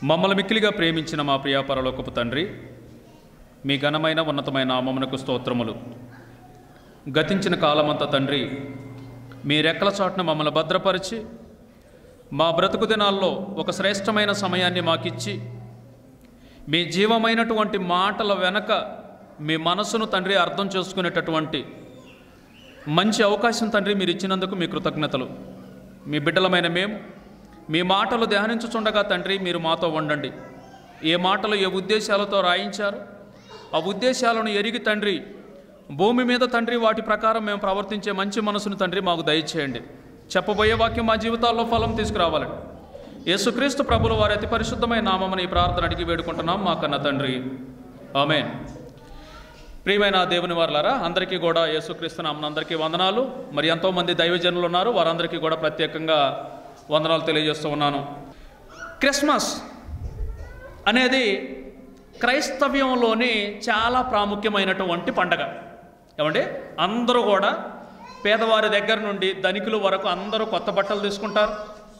మమ్మల్ని మిక్కిలిగా ప్రేమించిన మా ప్రియ పరలోకపు తండ్రి మీ ఘనమైన ఉన్నతమైన నామమునకు స్తోత్రములు గతించిన కాలమంతా తండ్రి మీ రెక్కల చాటున మమ్మల్ని భద్రపరిచి మా బ్రతుకు దినాల్లో ఒక శ్రేష్టమైన సమయాన్ని మాకిచ్చి మీ జీవమైనటువంటి మాటల వెనక మీ మనసును తండ్రి అర్థం చేసుకునేటటువంటి మంచి అవకాశం తండ్రి మీరు ఇచ్చినందుకు మీ కృతజ్ఞతలు మీ బిడ్డలమైన మేము మీ మాటలు ధ్యానించుచుండగా తండ్రి మీరు మాతో ఉండండి ఏ మాటలు ఏ ఉద్దేశాలతో రాయించారు ఆ ఉద్దేశాలను ఎరిగి తండ్రి భూమి మీద తండ్రి వాటి ప్రకారం మేము ప్రవర్తించే మంచి మనసును తండ్రి మాకు దయచేయండి చెప్పబోయే వాక్యం మా జీవితాల్లో ఫలం తీసుకురావాలండి యేసుక్రీస్తు ప్రభుల వారి అతి పరిశుద్ధమైన నామమని ఈ ప్రార్థన అడిగి వేడుకుంటున్నాం మా కన్న తండ్రి ఆమెన్ ప్రియమైన దేవుని వారులారా అందరికీ కూడా యేసుక్రీస్తు నామన అందరికీ వందనాలు మరి ఎంతోమంది దైవజనులు ఉన్నారు వారందరికీ కూడా ప్రత్యేకంగా వందనాలు తెలియజేస్తూ ఉన్నాను క్రిస్మస్ అనేది క్రైస్తవ్యంలోని చాలా ప్రాముఖ్యమైనటువంటి పండగ ఏమండి అందరూ కూడా పేదవారి దగ్గర నుండి ధనికుల వరకు అందరూ కొత్త బట్టలు తీసుకుంటారు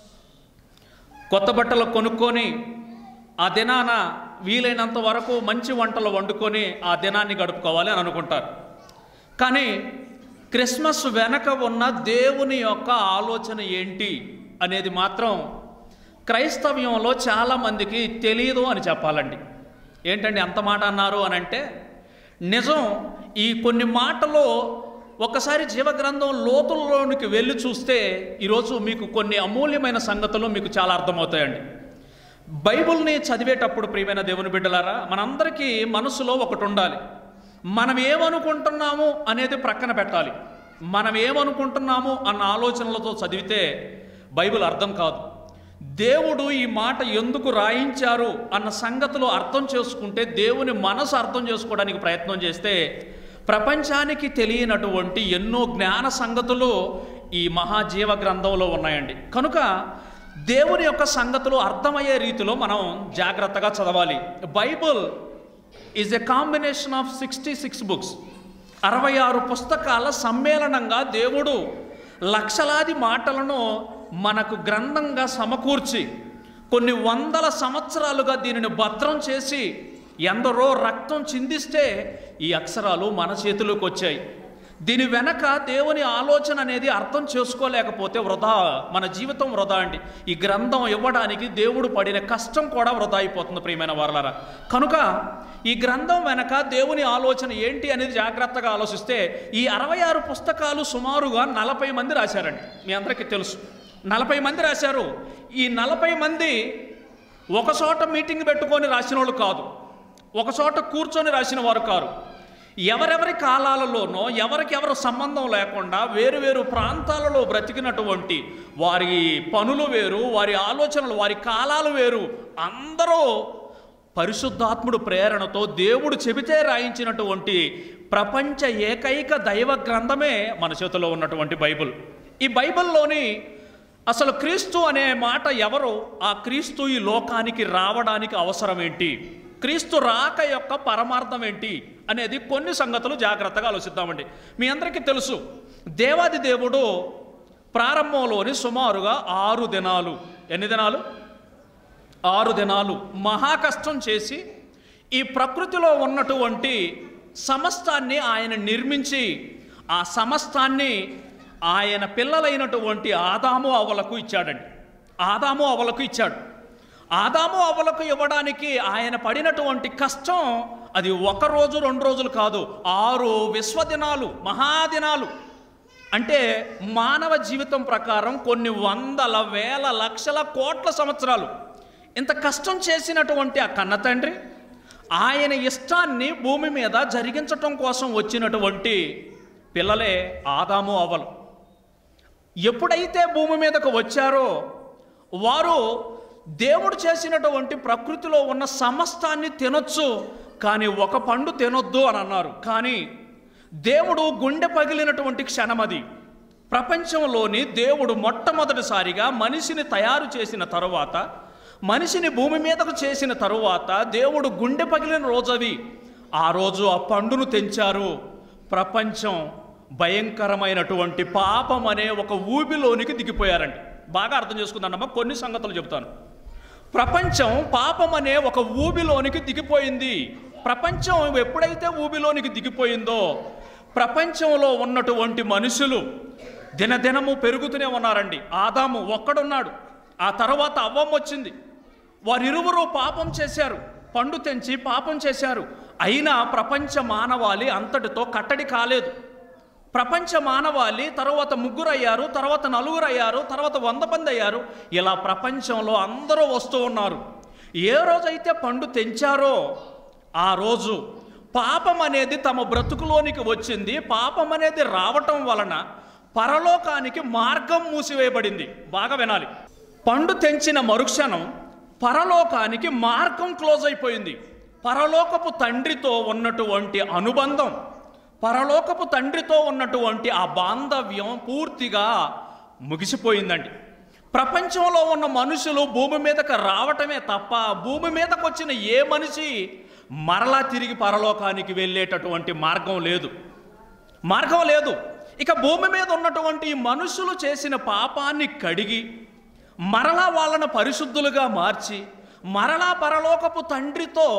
కొత్త బట్టలు కొనుక్కొని ఆ దినాన వీలైనంత వరకు మంచి వంటలు వండుకొని ఆ దినాన్ని గడుపుకోవాలి అని అనుకుంటారు కానీ క్రిస్మస్ వెనక ఉన్న దేవుని యొక్క ఆలోచన ఏంటి అనేది మాత్రం క్రైస్తవ్యంలో చాలామందికి తెలియదు అని చెప్పాలండి ఏంటండి అంత మాట అన్నారు అని అంటే నిజం ఈ కొన్ని మాటలు ఒకసారి జీవగ్రంథం లోతుల్లోనికి వెళ్ళి చూస్తే ఈరోజు మీకు కొన్ని అమూల్యమైన సంగతులు మీకు చాలా అర్థమవుతాయండి బైబిల్ని చదివేటప్పుడు ప్రియమైన దేవుని బిడ్డలారా మనందరికీ మనసులో ఒకటి ఉండాలి మనం ఏమనుకుంటున్నాము అనేది ప్రక్కన పెట్టాలి మనం ఏమనుకుంటున్నాము అన్న ఆలోచనలతో చదివితే బైబిల్ అర్థం కాదు దేవుడు ఈ మాట ఎందుకు రాయించారు అన్న సంగతులు అర్థం చేసుకుంటే దేవుని మనసు అర్థం చేసుకోవడానికి ప్రయత్నం చేస్తే ప్రపంచానికి తెలియనటువంటి ఎన్నో జ్ఞాన సంగతులు ఈ మహాజీవ గ్రంథంలో ఉన్నాయండి కనుక దేవుని యొక్క సంగతులు అర్థమయ్యే రీతిలో మనం జాగ్రత్తగా చదవాలి Bible is a combination of sixty six books అరవై ఆరు పుస్తకాల సమ్మేళనంగా దేవుడు లక్షలాది మాటలను మనకు గ్రంథంగా సమకూర్చి కొన్ని వందల సంవత్సరాలుగా దీనిని భద్రం చేసి ఎందరో రక్తం చిందిస్తే ఈ అక్షరాలు మన చేతిలోకి వచ్చాయి దీని వెనక దేవుని ఆలోచన అనేది అర్థం చేసుకోలేకపోతే వృధా మన జీవితం వృధా అండి ఈ గ్రంథం ఇవ్వడానికి దేవుడు పడిన కష్టం కూడా వృధా అయిపోతుంది ప్రియమైన వారలారా కనుక ఈ గ్రంథం వెనక దేవుని ఆలోచన ఏంటి అనేది జాగ్రత్తగా ఆలోచిస్తే ఈ అరవై ఆరు పుస్తకాలు సుమారుగా నలభై మంది రాశారండి మీ అందరికీ తెలుసు నలభై మంది రాశారు ఈ నలభై మంది ఒక చోట మీటింగ్ పెట్టుకొని రాసిన వాళ్ళు కాదు ఒక చోట కూర్చొని రాసిన వారు కారు ఎవరెవరి కాలాలలోనో ఎవరికెవరు సంబంధం లేకుండా వేరు వేరు ప్రాంతాలలో బ్రతికినటువంటి వారి పనులు వేరు వారి ఆలోచనలు వారి కాలాలు వేరు అందరూ పరిశుద్ధాత్ముడు ప్రేరణతో దేవుడు చెబితే రాయించినటువంటి ప్రపంచ ఏకైక దైవ గ్రంథమే మన చేతిలో ఉన్నటువంటి బైబిల్ ఈ బైబిల్లోని అసలు క్రీస్తు అనే మాట ఎవరు ఆ క్రీస్తు ఈ లోకానికి రావడానికి అవసరం ఏంటి క్రీస్తు రాక యొక్క పరమార్థం ఏంటి అనేది కొన్ని సంగతులు జాగ్రత్తగా ఆలోచిద్దామండి మీ అందరికీ తెలుసు దేవాది దేవుడు ప్రారంభంలోని సుమారుగా ఆరు దినాలు ఎన్ని దినాలు ఆరు దినాలు మహా కష్టం చేసి ఈ ప్రకృతిలో ఉన్నటువంటి సమస్తాన్ని ఆయన నిర్మించి ఆ సమస్తాన్ని ఆయన పిల్లలైనటువంటి ఆదాము అవలకు ఇచ్చాడండి ఆదాము అవలకు ఇచ్చాడు ఆదాము అవలకు ఇవ్వడానికి ఆయన పడినటువంటి కష్టం అది ఒక రోజు రెండు రోజులు కాదు ఆరు విశ్వదినాలు మహాదినాలు అంటే మానవ జీవితం ప్రకారం కొన్ని వందల వేల లక్షల కోట్ల సంవత్సరాలు ఇంత కష్టం చేసినటువంటి ఆ కన్న తండ్రి ఆయన ఇష్టాన్ని భూమి మీద జరిగించటం కోసం వచ్చినటువంటి పిల్లలే ఆదాము అవలు ఎప్పుడైతే భూమి మీదకు వచ్చారో వారు దేవుడు చేసినటువంటి ప్రకృతిలో ఉన్న సమస్తాన్ని తినొచ్చు కానీ ఒక పండు తినొద్దు అని అన్నారు కానీ దేవుడు గుండె పగిలినటువంటి క్షణం అది ప్రపంచంలోని దేవుడు మొట్టమొదటిసారిగా మనిషిని తయారు చేసిన తరువాత మనిషిని భూమి మీదకు చేసిన తరువాత దేవుడు గుండె పగిలిన రోజు అది ఆ రోజు ఆ పండును తెంచారు ప్రపంచం భయంకరమైనటువంటి పాపం అనే ఒక ఊబిలోనికి దిగిపోయారండి బాగా అర్థం చేసుకుందానమ్మా కొన్ని సంగతులు చెబుతాను ప్రపంచం పాపం అనే ఒక ఊబిలోనికి దిగిపోయింది ప్రపంచం ఎప్పుడైతే ఊబిలోనికి దిగిపోయిందో ప్రపంచంలో ఉన్నటువంటి మనుషులు దినదినము పెరుగుతూనే ఉన్నారండి ఆదాము ఒక్కడున్నాడు ఆ తర్వాత అవ్వం వచ్చింది వారిరువురు పాపం చేశారు పండు తెంచి పాపం చేశారు అయినా ప్రపంచ మానవాళి అంతటితో కట్టడి కాలేదు ప్రపంచ మానవాళి తర్వాత ముగ్గురు అయ్యారు తర్వాత నలుగురు అయ్యారు తర్వాత వంద మంది అయ్యారు ఇలా ప్రపంచంలో అందరూ వస్తూ ఉన్నారు ఏ రోజైతే పండు తెంచారో ఆ రోజు పాపం అనేది తమ బ్రతుకులోనికి వచ్చింది పాపం అనేది రావటం వలన పరలోకానికి మార్గం మూసివేయబడింది బాగా వినాలి పండు తెంచిన మరుక్షణం పరలోకానికి మార్గం క్లోజ్ అయిపోయింది పరలోకపు తండ్రితో ఉన్నటువంటి అనుబంధం పరలోకపు తండ్రితో ఉన్నటువంటి ఆ బాంధవ్యం పూర్తిగా ముగిసిపోయిందండి ప్రపంచంలో ఉన్న మనుషులు భూమి మీదకి రావటమే తప్ప భూమి మీదకి వచ్చిన ఏ మనిషి మరలా తిరిగి పరలోకానికి వెళ్ళేటటువంటి మార్గం లేదు మార్గం లేదు ఇక భూమి మీద ఉన్నటువంటి ఈ మనుషులు చేసిన పాపాన్ని కడిగి మరలా వాళ్ళను పరిశుద్ధులుగా మార్చి మరలా పరలోకపు తండ్రితో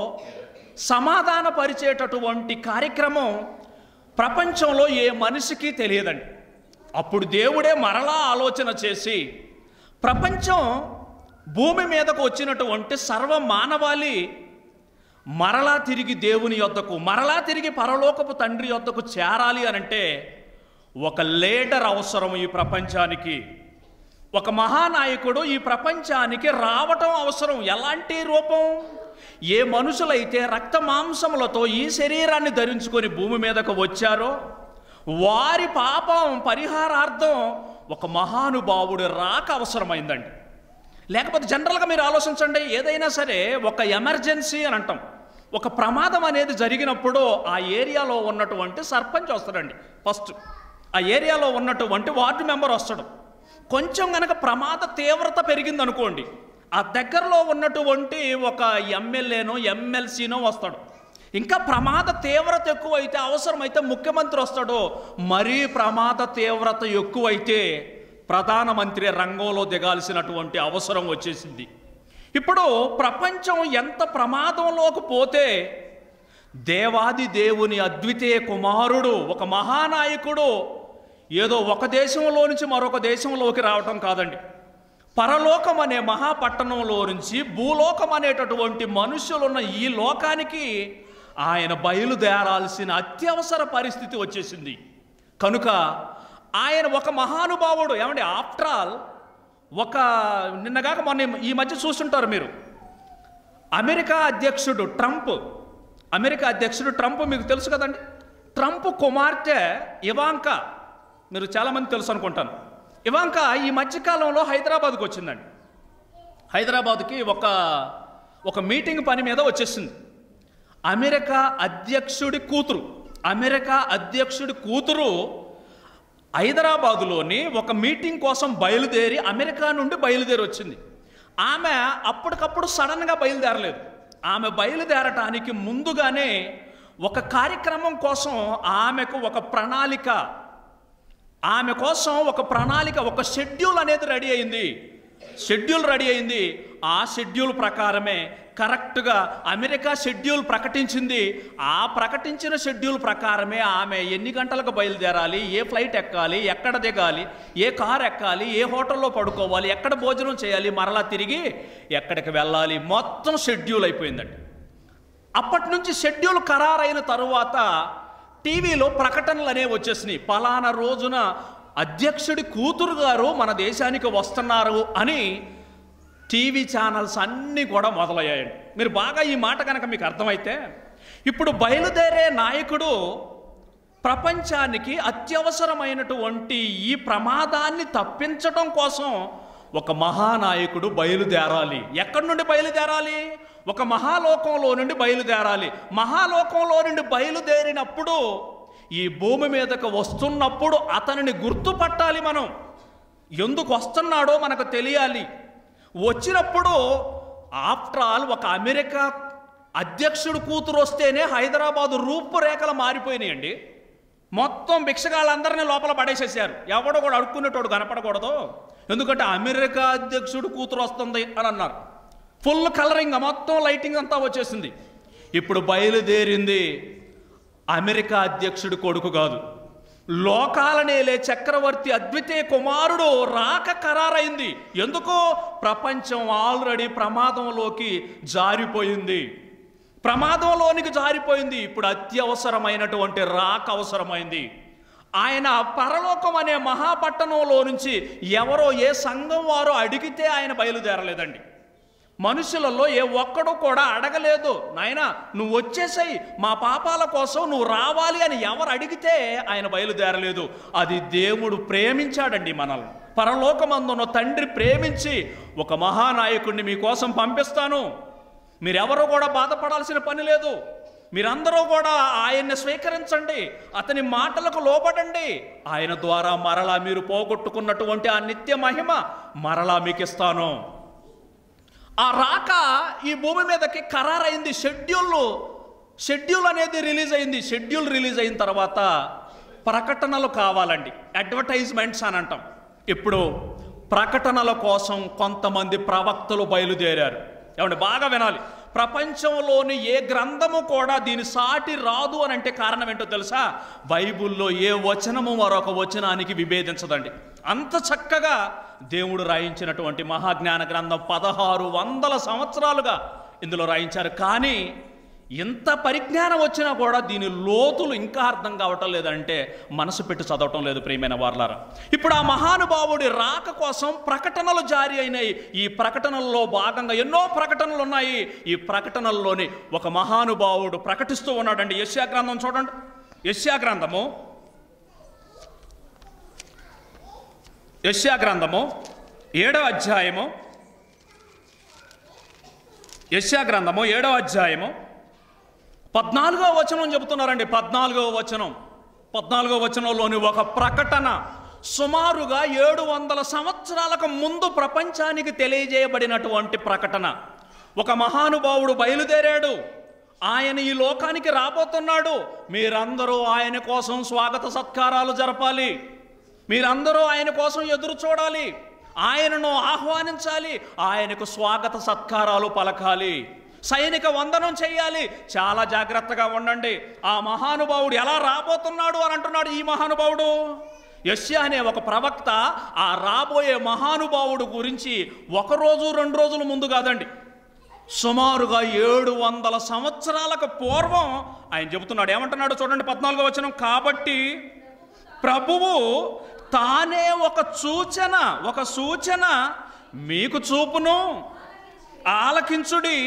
సమాధానపరిచేటటువంటి కార్యక్రమం ప్రపంచంలో ఏ మనిషికి తెలియదండి అప్పుడు దేవుడే మరలా ఆలోచన చేసి ప్రపంచం భూమి మీదకు వచ్చినటువంటి సర్వ మానవాళి మరలా తిరిగి దేవుని యొద్దకు మరలా తిరిగి పరలోకపు తండ్రి యొద్దకు చేరాలి అనంటే ఒక లీడర్ అవసరం ఈ ప్రపంచానికి ఒక మహానాయకుడు ఈ ప్రపంచానికి రావటం అవసరం ఎలాంటి రూపం ఏ మనుషులైతే రక్త మాంసములతో ఈ శరీరాన్ని ధరించుకొని భూమి మీదకు వచ్చారో వారి పాపం పరిహారార్థం ఒక మహానుభావుడు రాక అవసరమైందండి లేకపోతే జనరల్గా మీరు ఆలోచించండి ఏదైనా సరే ఒక ఎమర్జెన్సీ అని అంటాం ఒక ప్రమాదం అనేది జరిగినప్పుడు ఆ ఏరియాలో ఉన్నటువంటి సర్పంచ్ వస్తాడండి ఫస్ట్ ఆ ఏరియాలో ఉన్నటువంటి వార్డు మెంబర్ వస్తాడు కొంచెం గనక ప్రమాద తీవ్రత పెరిగింది అనుకోండి ఆ దగ్గరలో ఉన్నటువంటి ఒక ఎమ్మెల్యేనో ఎమ్మెల్సీనో వస్తాడు ఇంకా ప్రమాద తీవ్రత ఎక్కువైతే అవసరమైతే ముఖ్యమంత్రి వస్తాడు మరీ ప్రమాద తీవ్రత ఎక్కువైతే ప్రధానమంత్రి రంగంలో దిగాల్సినటువంటి అవసరం వచ్చేసింది ఇప్పుడు ప్రపంచం ఎంత ప్రమాదంలోకి పోతే దేవాది దేవుని అద్వితీయ కుమారుడు ఒక మహానాయకుడు ఏదో ఒక దేశంలో నుంచి మరొక దేశంలోకి రావటం కాదండి పరలోకం అనే మహాపట్టణంలో నుంచి భూలోకం అనేటటువంటి మనుషులున్న ఈ లోకానికి ఆయన బయలుదేరాల్సిన అత్యవసర పరిస్థితి వచ్చేసింది కనుక ఆయన ఒక మహానుభావుడు ఏమండి ఆఫ్టర్ ఆల్ ఒక నిన్నగాక మొన్న ఈ మధ్య చూస్తుంటారు మీరు అమెరికా అధ్యక్షుడు ట్రంప్ అమెరికా అధ్యక్షుడు ట్రంప్ మీకు తెలుసు కదండి ట్రంప్ కుమార్తె ఇవాంక మీరు చాలామంది తెలుసు అనుకుంటాను ఇవాంక ఈ మధ్యకాలంలో హైదరాబాద్కు వచ్చిందండి హైదరాబాద్కి ఒక ఒక మీటింగ్ పని మీద వచ్చేసింది అమెరికా అధ్యక్షుడి కూతురు అమెరికా అధ్యక్షుడి కూతురు హైదరాబాదులోని ఒక మీటింగ్ కోసం బయలుదేరి అమెరికా నుండి బయలుదేరి వచ్చింది ఆమె అప్పటికప్పుడు సడన్గా బయలుదేరలేదు ఆమె బయలుదేరటానికి ముందుగానే ఒక కార్యక్రమం కోసం ఆమెకు ఒక ప్రణాళిక ఆమె కోసం ఒక ప్రణాళిక ఒక షెడ్యూల్ అనేది రెడీ అయింది షెడ్యూల్ రెడీ అయింది ఆ షెడ్యూల్ ప్రకారమే కరెక్ట్గా అమెరికా షెడ్యూల్ ప్రకటించింది ఆ ప్రకటించిన షెడ్యూల్ ప్రకారమే ఆమె ఎన్ని గంటలకు బయలుదేరాలి ఏ ఫ్లైట్ ఎక్కాలి ఎక్కడ దిగాలి ఏ కార్ ఎక్కాలి ఏ హోటల్లో పడుకోవాలి ఎక్కడ భోజనం చేయాలి మరలా తిరిగి ఎక్కడికి వెళ్ళాలి మొత్తం షెడ్యూల్ అయిపోయిందండి అప్పటి నుంచి షెడ్యూల్ ఖరారైన తరువాత టీవీలో ప్రకటనలు అనేవి వచ్చేసినాయి పలానా రోజున అధ్యక్షుడి కూతురు గారు మన దేశానికి వస్తున్నారు అని టీవీ ఛానల్స్ అన్నీ కూడా మొదలయ్యాయండి మీరు బాగా ఈ మాట కనుక మీకు అర్థమైతే ఇప్పుడు బయలుదేరే నాయకుడు ప్రపంచానికి అత్యవసరమైనటువంటి ఈ ప్రమాదాన్ని తప్పించటం కోసం ఒక మహానాయకుడు బయలుదేరాలి ఎక్కడి నుండి బయలుదేరాలి ఒక మహాలోకంలో నుండి బయలుదేరాలి మహాలోకంలో నుండి బయలుదేరినప్పుడు ఈ భూమి మీదకు వస్తున్నప్పుడు అతనిని గుర్తుపట్టాలి మనం ఎందుకు వస్తున్నాడో మనకు తెలియాలి వచ్చినప్పుడు ఆఫ్టర్ ఆల్ ఒక అమెరికా అధ్యక్షుడు కూతురు వస్తేనే హైదరాబాదు రూపురేఖలు మారిపోయినాయండి మొత్తం భిక్షగాళ్ళందరినీ లోపల పడేసేసారు ఎవడో కూడా అడుక్కునేటోడు కనపడకూడదు ఎందుకంటే అమెరికా అధ్యక్షుడు కూతురు వస్తుంది అని అన్నారు ఫుల్ కలరింగ్ మొత్తం లైటింగ్ అంతా వచ్చేసింది ఇప్పుడు బయలుదేరింది అమెరికా అధ్యక్షుడి కొడుకు కాదు లోకాలనేలే చక్రవర్తి అద్వితీయ కుమారుడు రాక ఖరారైంది ఎందుకో ప్రపంచం ఆల్రెడీ ప్రమాదంలోకి జారిపోయింది ప్రమాదంలోనికి జారిపోయింది ఇప్పుడు అత్యవసరమైనటువంటి రాక అవసరమైంది ఆయన పరలోకం అనే మహాపట్టణంలో నుంచి ఎవరో ఏ సంఘం వారో అడిగితే ఆయన బయలుదేరలేదండి మనుషులలో ఏ ఒక్కడు కూడా అడగలేదు నాయన నువ్వు వచ్చేసాయి మా పాపాల కోసం నువ్వు రావాలి అని ఎవరు అడిగితే ఆయన బయలుదేరలేదు అది దేవుడు ప్రేమించాడండి మనల్ని పరలోకమందున్న తండ్రి ప్రేమించి ఒక మహానాయకుడిని మీకోసం పంపిస్తాను మీరెవరూ కూడా బాధపడాల్సిన పని లేదు మీరందరూ కూడా ఆయన్ని స్వీకరించండి అతని మాటలకు లోబడండి ఆయన ద్వారా మరలా మీరు పోగొట్టుకున్నటువంటి ఆ నిత్య మహిమ మరలా మీకు ఇస్తాను ఆ రాక ఈ భూమి మీదకి ఖరారైంది షెడ్యూల్ షెడ్యూల్ అనేది రిలీజ్ అయింది షెడ్యూల్ రిలీజ్ అయిన తర్వాత ప్రకటనలు కావాలండి అడ్వర్టైజ్మెంట్స్ అని అంటాం ఇప్పుడు ప్రకటనల కోసం కొంతమంది ప్రవక్తలు బయలుదేరారు ఏమంటే బాగా వినాలి ప్రపంచంలోని ఏ గ్రంథము కూడా దీని సాటి రాదు అని అంటే కారణం ఏంటో తెలుసా బైబిల్లో ఏ వచనము మరొక వచనానికి విభేదించదండి అంత చక్కగా దేవుడు రాయించినటువంటి మహాజ్ఞాన గ్రంథం పదహారు వందల సంవత్సరాలుగా ఇందులో రాయించారు కానీ ఎంత పరిజ్ఞానం వచ్చినా కూడా దీని లోతులు ఇంకా అర్థం కావటం లేదంటే మనసు పెట్టి చదవటం లేదు ప్రియమైన వార్లారా ఇప్పుడు ఆ మహానుభావుడి రాక కోసం ప్రకటనలు జారీ అయినాయి ఈ ప్రకటనల్లో భాగంగా ఎన్నో ప్రకటనలు ఉన్నాయి ఈ ప్రకటనల్లోని ఒక మహానుభావుడు ప్రకటిస్తూ ఉన్నాడండి యశ్యా గ్రంథం చూడండి యశ్యా గ్రంథము యశ్యా గ్రంథము ఏడవ అధ్యాయము యశ్యా గ్రంథము ఏడవ అధ్యాయము పద్నాలుగో వచనం చెబుతున్నారండి పద్నాలుగో వచనం పద్నాలుగో వచనంలోని ఒక ప్రకటన సుమారుగా ఏడు వందల సంవత్సరాలకు ముందు ప్రపంచానికి తెలియజేయబడినటువంటి ప్రకటన ఒక మహానుభావుడు బయలుదేరాడు ఆయన ఈ లోకానికి రాబోతున్నాడు మీరందరూ ఆయన కోసం స్వాగత సత్కారాలు జరపాలి మీరందరూ ఆయన కోసం ఎదురు చూడాలి ఆయనను ఆహ్వానించాలి ఆయనకు స్వాగత సత్కారాలు పలకాలి సైనిక వందనం చేయాలి చాలా జాగ్రత్తగా ఉండండి ఆ మహానుభావుడు ఎలా రాబోతున్నాడు అని అంటున్నాడు ఈ మహానుభావుడు యశ్యా అనే ఒక ప్రవక్త ఆ రాబోయే మహానుభావుడు గురించి ఒక రోజు రెండు రోజుల ముందు కాదండి సుమారుగా ఏడు వందల సంవత్సరాలకు పూర్వం ఆయన చెబుతున్నాడు ఏమంటున్నాడు చూడండి పద్నాలుగో వచనం కాబట్టి ప్రభువు తానే ఒక సూచన ఒక సూచన మీకు చూపును ఆలకించుడి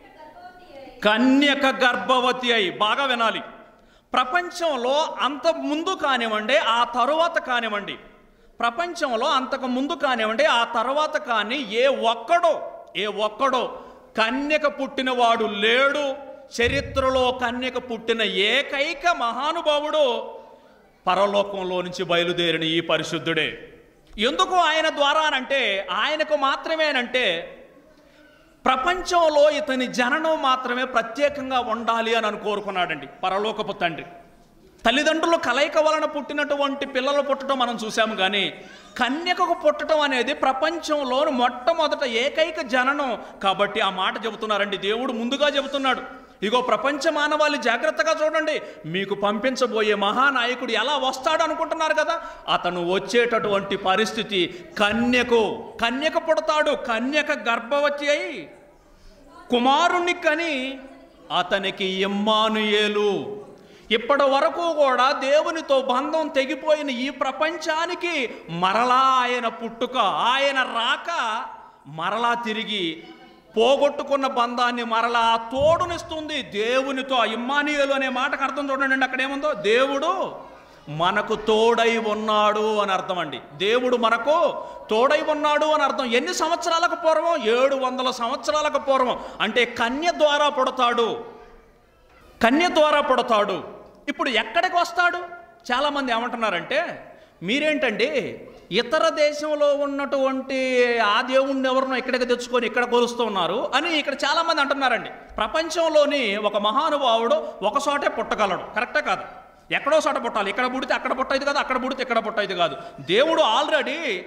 కన్యక గర్భవతి అయి బాగా వినాలి ప్రపంచంలో అంత ముందు కానివ్వండి ఆ తరువాత కానివ్వండి ప్రపంచంలో అంతకు ముందు కానివ్వండి ఆ తర్వాత కానీ ఏ ఒక్కడో ఏ ఒక్కడో కన్యక పుట్టినవాడు లేడు చరిత్రలో కన్యక పుట్టిన ఏకైక మహానుభావుడు పరలోకంలో నుంచి బయలుదేరిన ఈ పరిశుద్ధుడే ఎందుకు ఆయన ద్వారా అనంటే ఆయనకు మాత్రమేనంటే ప్రపంచంలో ఇతని జననం మాత్రమే ప్రత్యేకంగా ఉండాలి అని అని కోరుకున్నాడండి పరలోకపు తండ్రి తల్లిదండ్రులు కలయిక వలన పుట్టినటువంటి పిల్లలు పుట్టడం మనం చూసాము కానీ కన్యకకు పుట్టడం అనేది ప్రపంచంలోని మొట్టమొదట ఏకైక జననం కాబట్టి ఆ మాట చెబుతున్నారండి దేవుడు ముందుగా చెబుతున్నాడు ఇగో ప్రపంచ మానవాళి జాగ్రత్తగా చూడండి మీకు పంపించబోయే మహానాయకుడు ఎలా వస్తాడు అనుకుంటున్నారు కదా అతను వచ్చేటటువంటి పరిస్థితి కన్యకు కన్యక పుడతాడు కన్యక గర్భవతి అయి కుమారుణ్ణి కని అతనికి ఇమ్మానుయేలు ఇప్పటి వరకు కూడా దేవునితో బంధం తెగిపోయిన ఈ ప్రపంచానికి మరలా ఆయన పుట్టుక ఆయన రాక మరలా తిరిగి పోగొట్టుకున్న బంధాన్ని మరలా తోడునిస్తుంది దేవునితో ఇమ్మానియులు అనే మాటకు అర్థం చూడండి అక్కడ ఏముందో దేవుడు మనకు తోడై ఉన్నాడు అని అర్థం అండి దేవుడు మనకు తోడై ఉన్నాడు అని అర్థం ఎన్ని సంవత్సరాలకు పూర్వం ఏడు వందల సంవత్సరాలకు పూర్వం అంటే కన్య ద్వారా పుడతాడు కన్య ద్వారా పుడతాడు ఇప్పుడు ఎక్కడికి వస్తాడు చాలామంది ఏమంటున్నారంటే మీరేంటండి ఇతర దేశంలో ఉన్నటువంటి ఆ దేవుణ్ణి ఎవరినో ఇక్కడికి తెచ్చుకొని ఇక్కడ కొలుస్తూ ఉన్నారు అని ఇక్కడ చాలామంది అంటున్నారండి ప్రపంచంలోని ఒక మహానుభావుడు ఒక చోటే పుట్టగలడు కరెక్టే కాదు ఎక్కడో చోట పుట్టాలి ఇక్కడ పుడితే అక్కడ పుట్టయిది కాదు అక్కడ పుడితే ఇక్కడ పుట్టయిది కాదు దేవుడు ఆల్రెడీ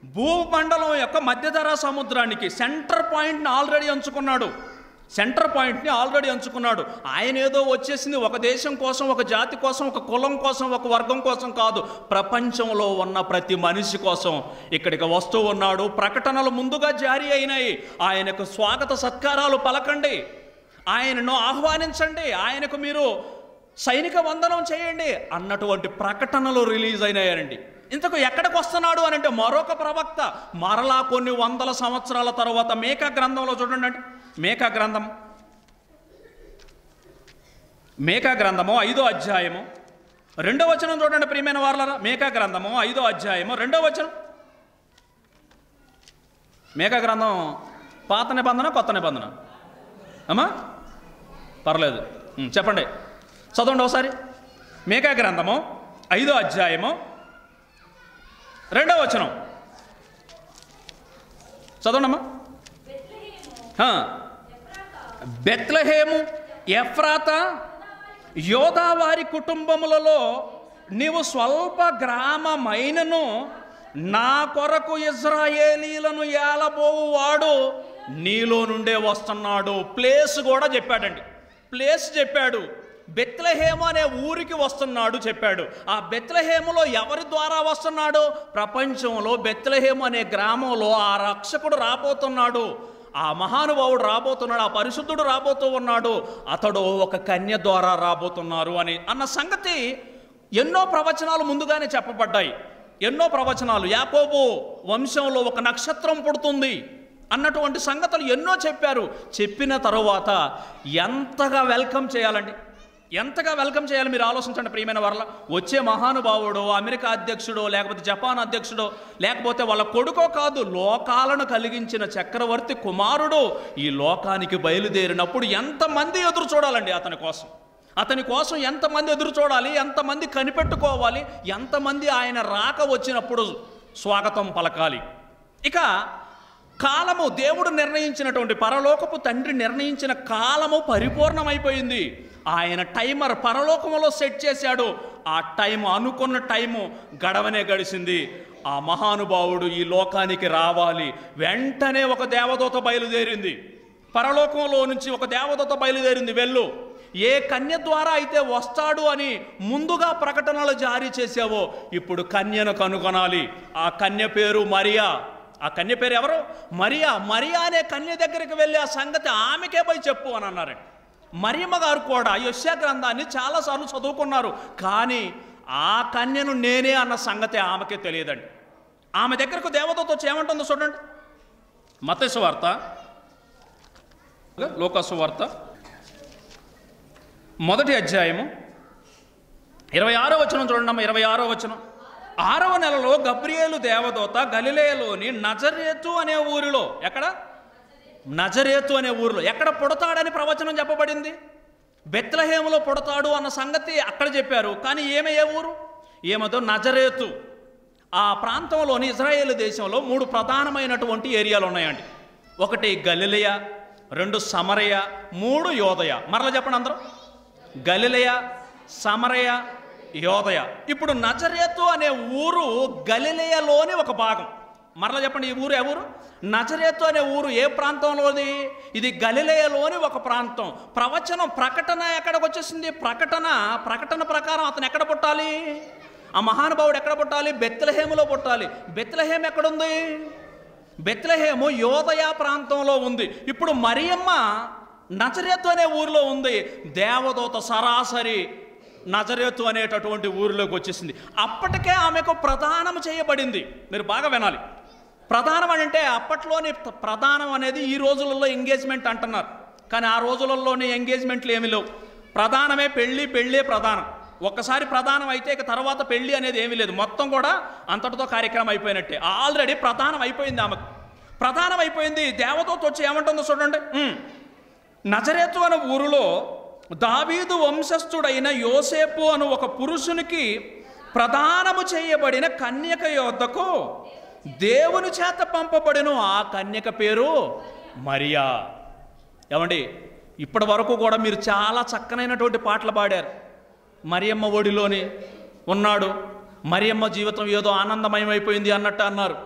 భూమండలం యొక్క మధ్యధరా సముద్రానికి సెంటర్ పాయింట్ని ఆల్రెడీ ఎంచుకున్నాడు సెంటర్ పాయింట్ని ఆల్రెడీ ఎంచుకున్నాడు ఆయన ఏదో వచ్చేసింది ఒక దేశం కోసం ఒక జాతి కోసం ఒక కులం కోసం ఒక వర్గం కోసం కాదు ప్రపంచంలో ఉన్న ప్రతి మనిషి కోసం ఇక్కడికి వస్తూ ఉన్నాడు ప్రకటనలు ముందుగా జారీ అయినాయి ఆయనకు స్వాగత సత్కారాలు పలకండి ఆయనను ఆహ్వానించండి ఆయనకు మీరు సైనిక వందనం చేయండి అన్నటువంటి ప్రకటనలు రిలీజ్ అయినాయండి ఇంతకు ఎక్కడికి వస్తున్నాడు అని అంటే మరొక ప్రవక్త మరలా కొన్ని వందల సంవత్సరాల తర్వాత మేకా గ్రంథంలో చూడండి అండి మేకా గ్రంథం మేకా గ్రంథము ఐదో అధ్యాయము రెండో వచనం చూడండి ప్రియమైన వార్లరా మేకా గ్రంథము ఐదో అధ్యాయము రెండో వచనం మేకా గ్రంథం పాత నిబంధన కొత్త నిబంధన అమ్మా పర్లేదు ఉం, చెప్పండి చదవండి ఒకసారి మేకా గ్రంథము ఐదో అధ్యాయము రెండో వచనం చదవండమ్మా ఆ. బెత్లహేము ఎఫ్రాత యోధా వారి కుటుంబములలో నీవు స్వల్ప గ్రామమైనను నా కొరకు ఇజ్రాయేలీలను ఏలబోవు వాడు నీలో నుండే వస్తున్నాడు ప్లేస్ కూడా చెప్పాడండి ప్లేస్ చెప్పాడు బెత్లహేము అనే ఊరికి వస్తున్నాడు చెప్పాడు ఆ బెత్లహేములో ఎవరి ద్వారా వస్తున్నాడు ప్రపంచంలో బెత్లహేము అనే గ్రామంలో ఆ రక్షకుడు రాబోతున్నాడు ఆ మహానుభావుడు రాబోతున్నాడు ఆ పరిశుద్ధుడు రాబోతూ ఉన్నాడు అతడు ఒక కన్య ద్వారా రాబోతున్నారు అని అన్న సంగతి ఎన్నో ప్రవచనాలు ముందుగానే చెప్పబడ్డాయి ఎన్నో ప్రవచనాలు యాకోబు వంశంలో ఒక నక్షత్రం పుడుతుంది అన్నటువంటి సంగతులు ఎన్నో చెప్పారు చెప్పిన తరువాత ఎంతగా వెల్కమ్ చేయాలండి ఎంతగా వెల్కమ్ చేయాలి మీరు ఆలోచించండి ప్రియమైన వాళ్ళ వచ్చే మహానుభావుడో అమెరికా అధ్యక్షుడో లేకపోతే జపాన్ అధ్యక్షుడో లేకపోతే వాళ్ళ కొడుకో కాదు లోకాలను కలిగించిన చక్రవర్తి కుమారుడు ఈ లోకానికి బయలుదేరినప్పుడు ఎంతమంది ఎదురు చూడాలండి అతని కోసం అతని కోసం ఎంతమంది ఎదురు చూడాలి ఎంతమంది కనిపెట్టుకోవాలి ఎంతమంది ఆయన రాక వచ్చినప్పుడు స్వాగతం పలకాలి ఇక కాలము దేవుడు నిర్ణయించినటువంటి పరలోకపు తండ్రి నిర్ణయించిన కాలము పరిపూర్ణమైపోయింది ఆయన టైమర్ పరలోకములో సెట్ చేశాడు ఆ టైం అనుకున్న టైము గడవనే గడిచింది ఆ మహానుభావుడు ఈ లోకానికి రావాలి వెంటనే ఒక దేవదూత బయలుదేరింది పరలోకంలో నుంచి ఒక దేవదూత బయలుదేరింది వెళ్ళు ఏ కన్య ద్వారా అయితే వస్తాడు అని ముందుగా ప్రకటనలు జారీ చేసావో ఇప్పుడు కన్యను కనుగొనాలి ఆ కన్య పేరు మరియా ఆ కన్య పేరు ఎవరు మరియా మరియా అనే కన్య దగ్గరికి వెళ్ళి ఆ సంగతి ఆమెకే పోయి చెప్పు అని అన్నారండి మరియమ్మ గారు కూడా యశ్యా గ్రంథాన్ని చాలాసార్లు చదువుకున్నారు కానీ ఆ కన్యను నేనే అన్న సంగతి ఆమెకే తెలియదండి ఆమె దగ్గరకు దేవతతో వచ్చి ఏమంటుందో చూడండి మతేసు వార్త లోకాసు వార్త మొదటి అధ్యాయము ఇరవై ఆరో వచనం చూడండి అమ్మ ఇరవై ఆరో వచనం ఆరవ నెలలో గబ్రియేలు దేవదూత గలిలేలోని నజరేతు అనే ఊరిలో ఎక్కడ నజరేతు అనే ఊరిలో ఎక్కడ పుడతాడని ప్రవచనం చెప్పబడింది బెత్లహేములో పుడతాడు అన్న సంగతి అక్కడ చెప్పారు కానీ ఏమే ఏ ఊరు ఏమదో నజరేతు ఆ ప్రాంతంలోని ఇజ్రాయేల్ దేశంలో మూడు ప్రధానమైనటువంటి ఏరియాలు ఉన్నాయండి ఒకటి గలిలయ రెండు సమరయ మూడు యోదయ మరలా చెప్పండి అందరూ గలిలయ సమరయ యోదయ ఇప్పుడు నజరేతు అనే ఊరు గలిలయలోని ఒక భాగం మరలా చెప్పండి ఈ ఊరు ఏ ఊరు నజరేతు అనే ఊరు ఏ ప్రాంతంలోది ఇది గలిలయలోని ఒక ప్రాంతం ప్రవచనం ప్రకటన ఎక్కడికి వచ్చేసింది ప్రకటన ప్రకటన ప్రకారం అతను ఎక్కడ పుట్టాలి ఆ మహానుభావుడు ఎక్కడ పుట్టాలి బెత్లహేములో పుట్టాలి బెత్లహేం ఎక్కడుంది బెత్లహేము యోదయ ప్రాంతంలో ఉంది ఇప్పుడు మరియమ్మ నజరేతు అనే ఊరిలో ఉంది దేవదూత సరాసరి నజరేతు అనేటటువంటి ఊరిలోకి వచ్చేసింది అప్పటికే ఆమెకు ప్రధానం చేయబడింది మీరు బాగా వినాలి ప్రధానం అని అంటే అప్పట్లోని ప్ర- ప్రధానం అనేది ఈ రోజులలో ఎంగేజ్మెంట్ అంటున్నారు కానీ ఆ రోజులలోని ఎంగేజ్మెంట్లు ఏమీ లేవు ప్రధానమే పెళ్ళి పెళ్ళే ప్రధానం ఒక్కసారి ప్రధానం అయితే ఇక తర్వాత పెళ్ళి అనేది ఏమీ లేదు మొత్తం కూడా అంతటితో కార్యక్రమం అయిపోయినట్టే ఆల్రెడీ ప్రధానం అయిపోయింది ఆమెకు ప్రధానం అయిపోయింది దేవతతో వచ్చి ఏమంటుందో చూడండి ఉమ్. నజరేతు అనే ఊరిలో దావీదు వంశస్థుడైన యోసేపు అను ఒక పురుషునికి ప్రధానము చేయబడిన కన్యక యొద్దకు దేవుని చేత పంపబడిన ఆ కన్యక పేరు మరియా ఏమండి ఇప్పటి వరకు కూడా మీరు చాలా చక్కనైనటువంటి పాటలు పాడారు మరియమ్మ ఒడిలోని ఉన్నాడు మరియమ్మ జీవితం ఏదో ఆనందమయమైపోయింది అన్నట్టు అన్నారు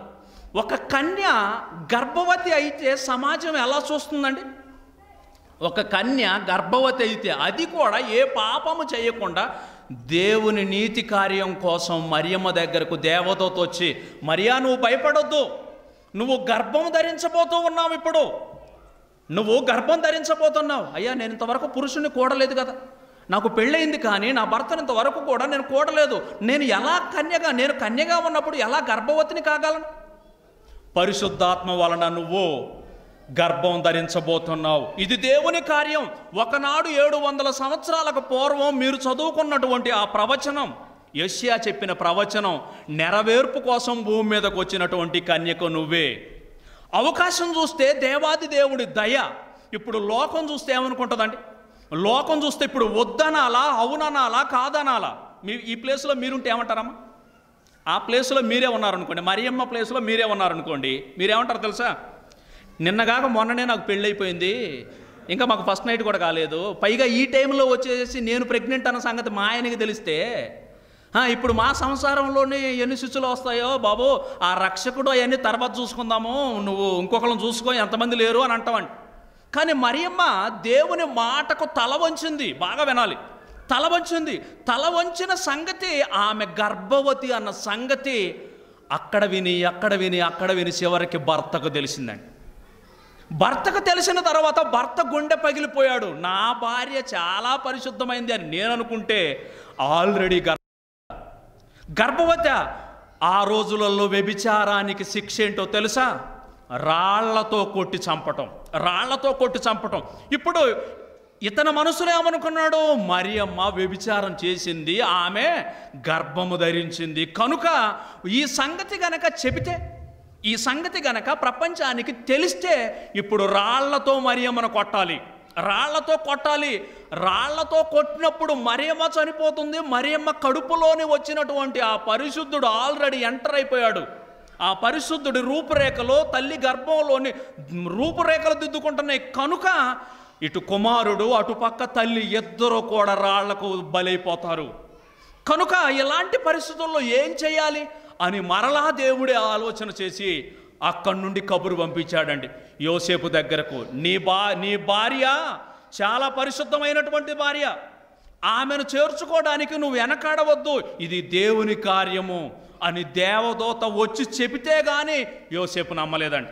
ఒక కన్య గర్భవతి అయితే సమాజం ఎలా చూస్తుందండి ఒక కన్య గర్భవతి అయితే అది కూడా ఏ పాపము చేయకుండా దేవుని నీతి కార్యం కోసం మరియమ్మ దగ్గరకు దేవదూత వచ్చి మరియా నువ్వు భయపడొద్దు నువ్వు గర్భం ధరించబోతూ ఉన్నావు ఇప్పుడు నువ్వు గర్భం ధరించబోతున్నావు అయ్యా నేను ఇంతవరకు పురుషుని కూడలేదు కదా నాకు పెళ్ళయింది కానీ నా భర్తను ఇంతవరకు కూడా నేను కూడలేదు నేను ఎలా కన్యగా నేను కన్యగా ఉన్నప్పుడు ఎలా గర్భవతిని కాగలను పరిశుద్ధాత్మ వలన నువ్వు గర్భం ధరించబోతున్నావు ఇది దేవుని కార్యం ఒకనాడు ఏడు వందల సంవత్సరాలకు పూర్వం మీరు చదువుకున్నటువంటి ఆ ప్రవచనం యష్యా చెప్పిన ప్రవచనం నెరవేర్పు కోసం భూమి మీదకు వచ్చినటువంటి కన్యకు నువ్వే అవకాశం చూస్తే దేవాది దేవుడి దయ ఇప్పుడు లోకం చూస్తే ఏమనుకుంటుందండి లోకం చూస్తే ఇప్పుడు వద్దనాలా అవుననాలా కాదనాలా మీ ఈ ప్లేస్లో మీరుంటే ఏమంటారమ్మా ఆ ప్లేస్లో మీరే ఉన్నారనుకోండి మరియమ్మ ప్లేస్లో మీరే ఉన్నారనుకోండి మీరేమంటారు తెలుసా నిన్నగాక మొన్ననే నాకు పెళ్ళైపోయింది ఇంకా మాకు ఫస్ట్ నైట్ కూడా కాలేదు పైగా ఈ టైంలో వచ్చేసి నేను ప్రెగ్నెంట్ అన్న సంగతి మా ఆయనకి తెలిస్తే "ఆ, ఇప్పుడు మా సంసారంలోనే ఎన్ని శిశులు వస్తాయో బాబు ఆ రక్షకుడు అవన్నీ తర్వాత చూసుకుందాము నువ్వు ఇంకొకళ్ళని చూసుకో ఎంతమంది లేరు అని అంటామండి కానీ మరియమ్మ దేవుని మాటకు తల వంచింది బాగా వినాలి తల వంచింది తల వంచిన సంగతి ఆమె గర్భవతి అన్న సంగతి అక్కడ విని అక్కడ విని అక్కడ విని చివరికి భర్తకు తెలిసిందండి భర్తకు తెలిసిన తర్వాత భర్త గుండె పగిలిపోయాడు నా భార్య చాలా పరిశుద్ధమైంది అని నేను అనుకుంటే ఆల్రెడీ గర్భ గర్భవతి ఆ రోజులలో వ్యభిచారానికి శిక్ష ఏంటో తెలుసా రాళ్లతో కొట్టి చంపటం రాళ్లతో కొట్టి చంపటం ఇప్పుడు ఇతని మనసులో ఏమనుకున్నాడు మరియమ్మ వ్యభిచారం చేసింది ఆమె గర్భము ధరించింది కనుక ఈ సంగతి గనక చెబితే ఈ సంగతి గనక ప్రపంచానికి తెలిస్తే ఇప్పుడు రాళ్లతో మరియమ్మను కొట్టాలి రాళ్లతో కొట్టాలి రాళ్లతో కొట్టినప్పుడు మరియమ్మ చనిపోతుంది మరియమ్మ కడుపులోని వచ్చినటువంటి ఆ పరిశుద్ధుడు ఆల్రెడీ ఎంటర్ అయిపోయాడు ఆ పరిశుద్ధుడి రూపురేఖలో తల్లి గర్భంలోని రూపురేఖలు దిద్దుకుంటున్నాయి కనుక ఇటు కుమారుడు అటుపక్క తల్లి ఇద్దరు కూడా రాళ్లకు బలైపోతారు కనుక ఇలాంటి పరిస్థితుల్లో ఏం చేయాలి అని మరలా దేవుడే ఆలోచన చేసి అక్కడి నుండి కబురు పంపించాడండి యోసేపు దగ్గరకు నీ బా నీ భార్య చాలా పరిశుద్ధమైనటువంటి భార్య ఆమెను చేర్చుకోవడానికి నువ్వు వెనకాడవద్దు ఇది దేవుని కార్యము అని దేవదూత వచ్చి చెబితే గాని యోసేపు నమ్మలేదండి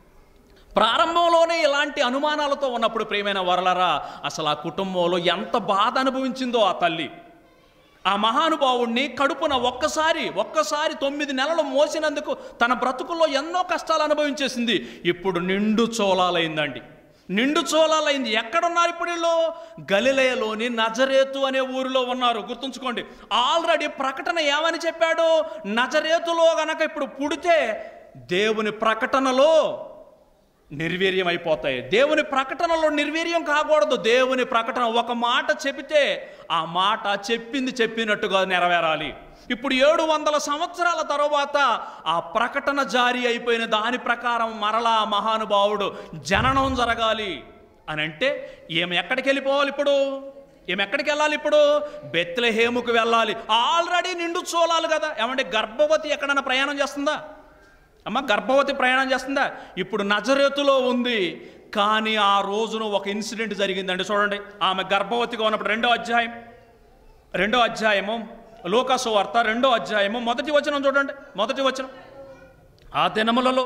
ప్రారంభంలోనే ఇలాంటి అనుమానాలతో ఉన్నప్పుడు ప్రియమైన వరలరా అసలు ఆ కుటుంబంలో ఎంత బాధ అనుభవించిందో ఆ తల్లి ఆ మహానుభావుణ్ణి కడుపున ఒక్కసారి ఒక్కసారి తొమ్మిది నెలలు మోసినందుకు తన బ్రతుకుల్లో ఎన్నో కష్టాలు అనుభవించేసింది ఇప్పుడు నిండు చోళాలైందండి నిండు చోళాలైంది ఎక్కడున్నారు ఇప్పుడు వీళ్ళు గలిలయలోని నజరేతు అనే ఊరిలో ఉన్నారు గుర్తుంచుకోండి ఆల్రెడీ ప్రకటన ఏమని చెప్పాడు నజరేతులో గనక ఇప్పుడు పుడితే దేవుని ప్రకటనలో నిర్వీర్యం అయిపోతాయి దేవుని ప్రకటనలో నిర్వీర్యం కాకూడదు దేవుని ప్రకటన ఒక మాట చెబితే ఆ మాట చెప్పింది చెప్పినట్టుగా నెరవేరాలి ఇప్పుడు ఏడు వందల సంవత్సరాల తర్వాత ఆ ప్రకటన జారీ అయిపోయిన దాని ప్రకారం మరలా ఆ మహానుభావుడు జననం జరగాలి అని అంటే ఈమె ఎక్కడికి వెళ్ళిపోవాలి ఇప్పుడు ఈమె ఎక్కడికి వెళ్ళాలి ఇప్పుడు బెత్లెహేముకు వెళ్ళాలి ఆల్రెడీ నిండు చూడాలి కదా ఏమంటే గర్భవతి ఎక్కడైనా ప్రయాణం చేస్తుందా అమ్మ గర్భవతి ప్రయాణం చేస్తుందా ఇప్పుడు నజరేతులో ఉంది కానీ ఆ రోజున ఒక ఇన్సిడెంట్ జరిగిందండి చూడండి ఆమె గర్భవతిగా ఉన్నప్పుడు రెండో అధ్యాయం రెండో అధ్యాయము లోకాసు వార్త రెండో అధ్యాయము మొదటి వచనం చూడండి మొదటి వచనం ఆ దినములలో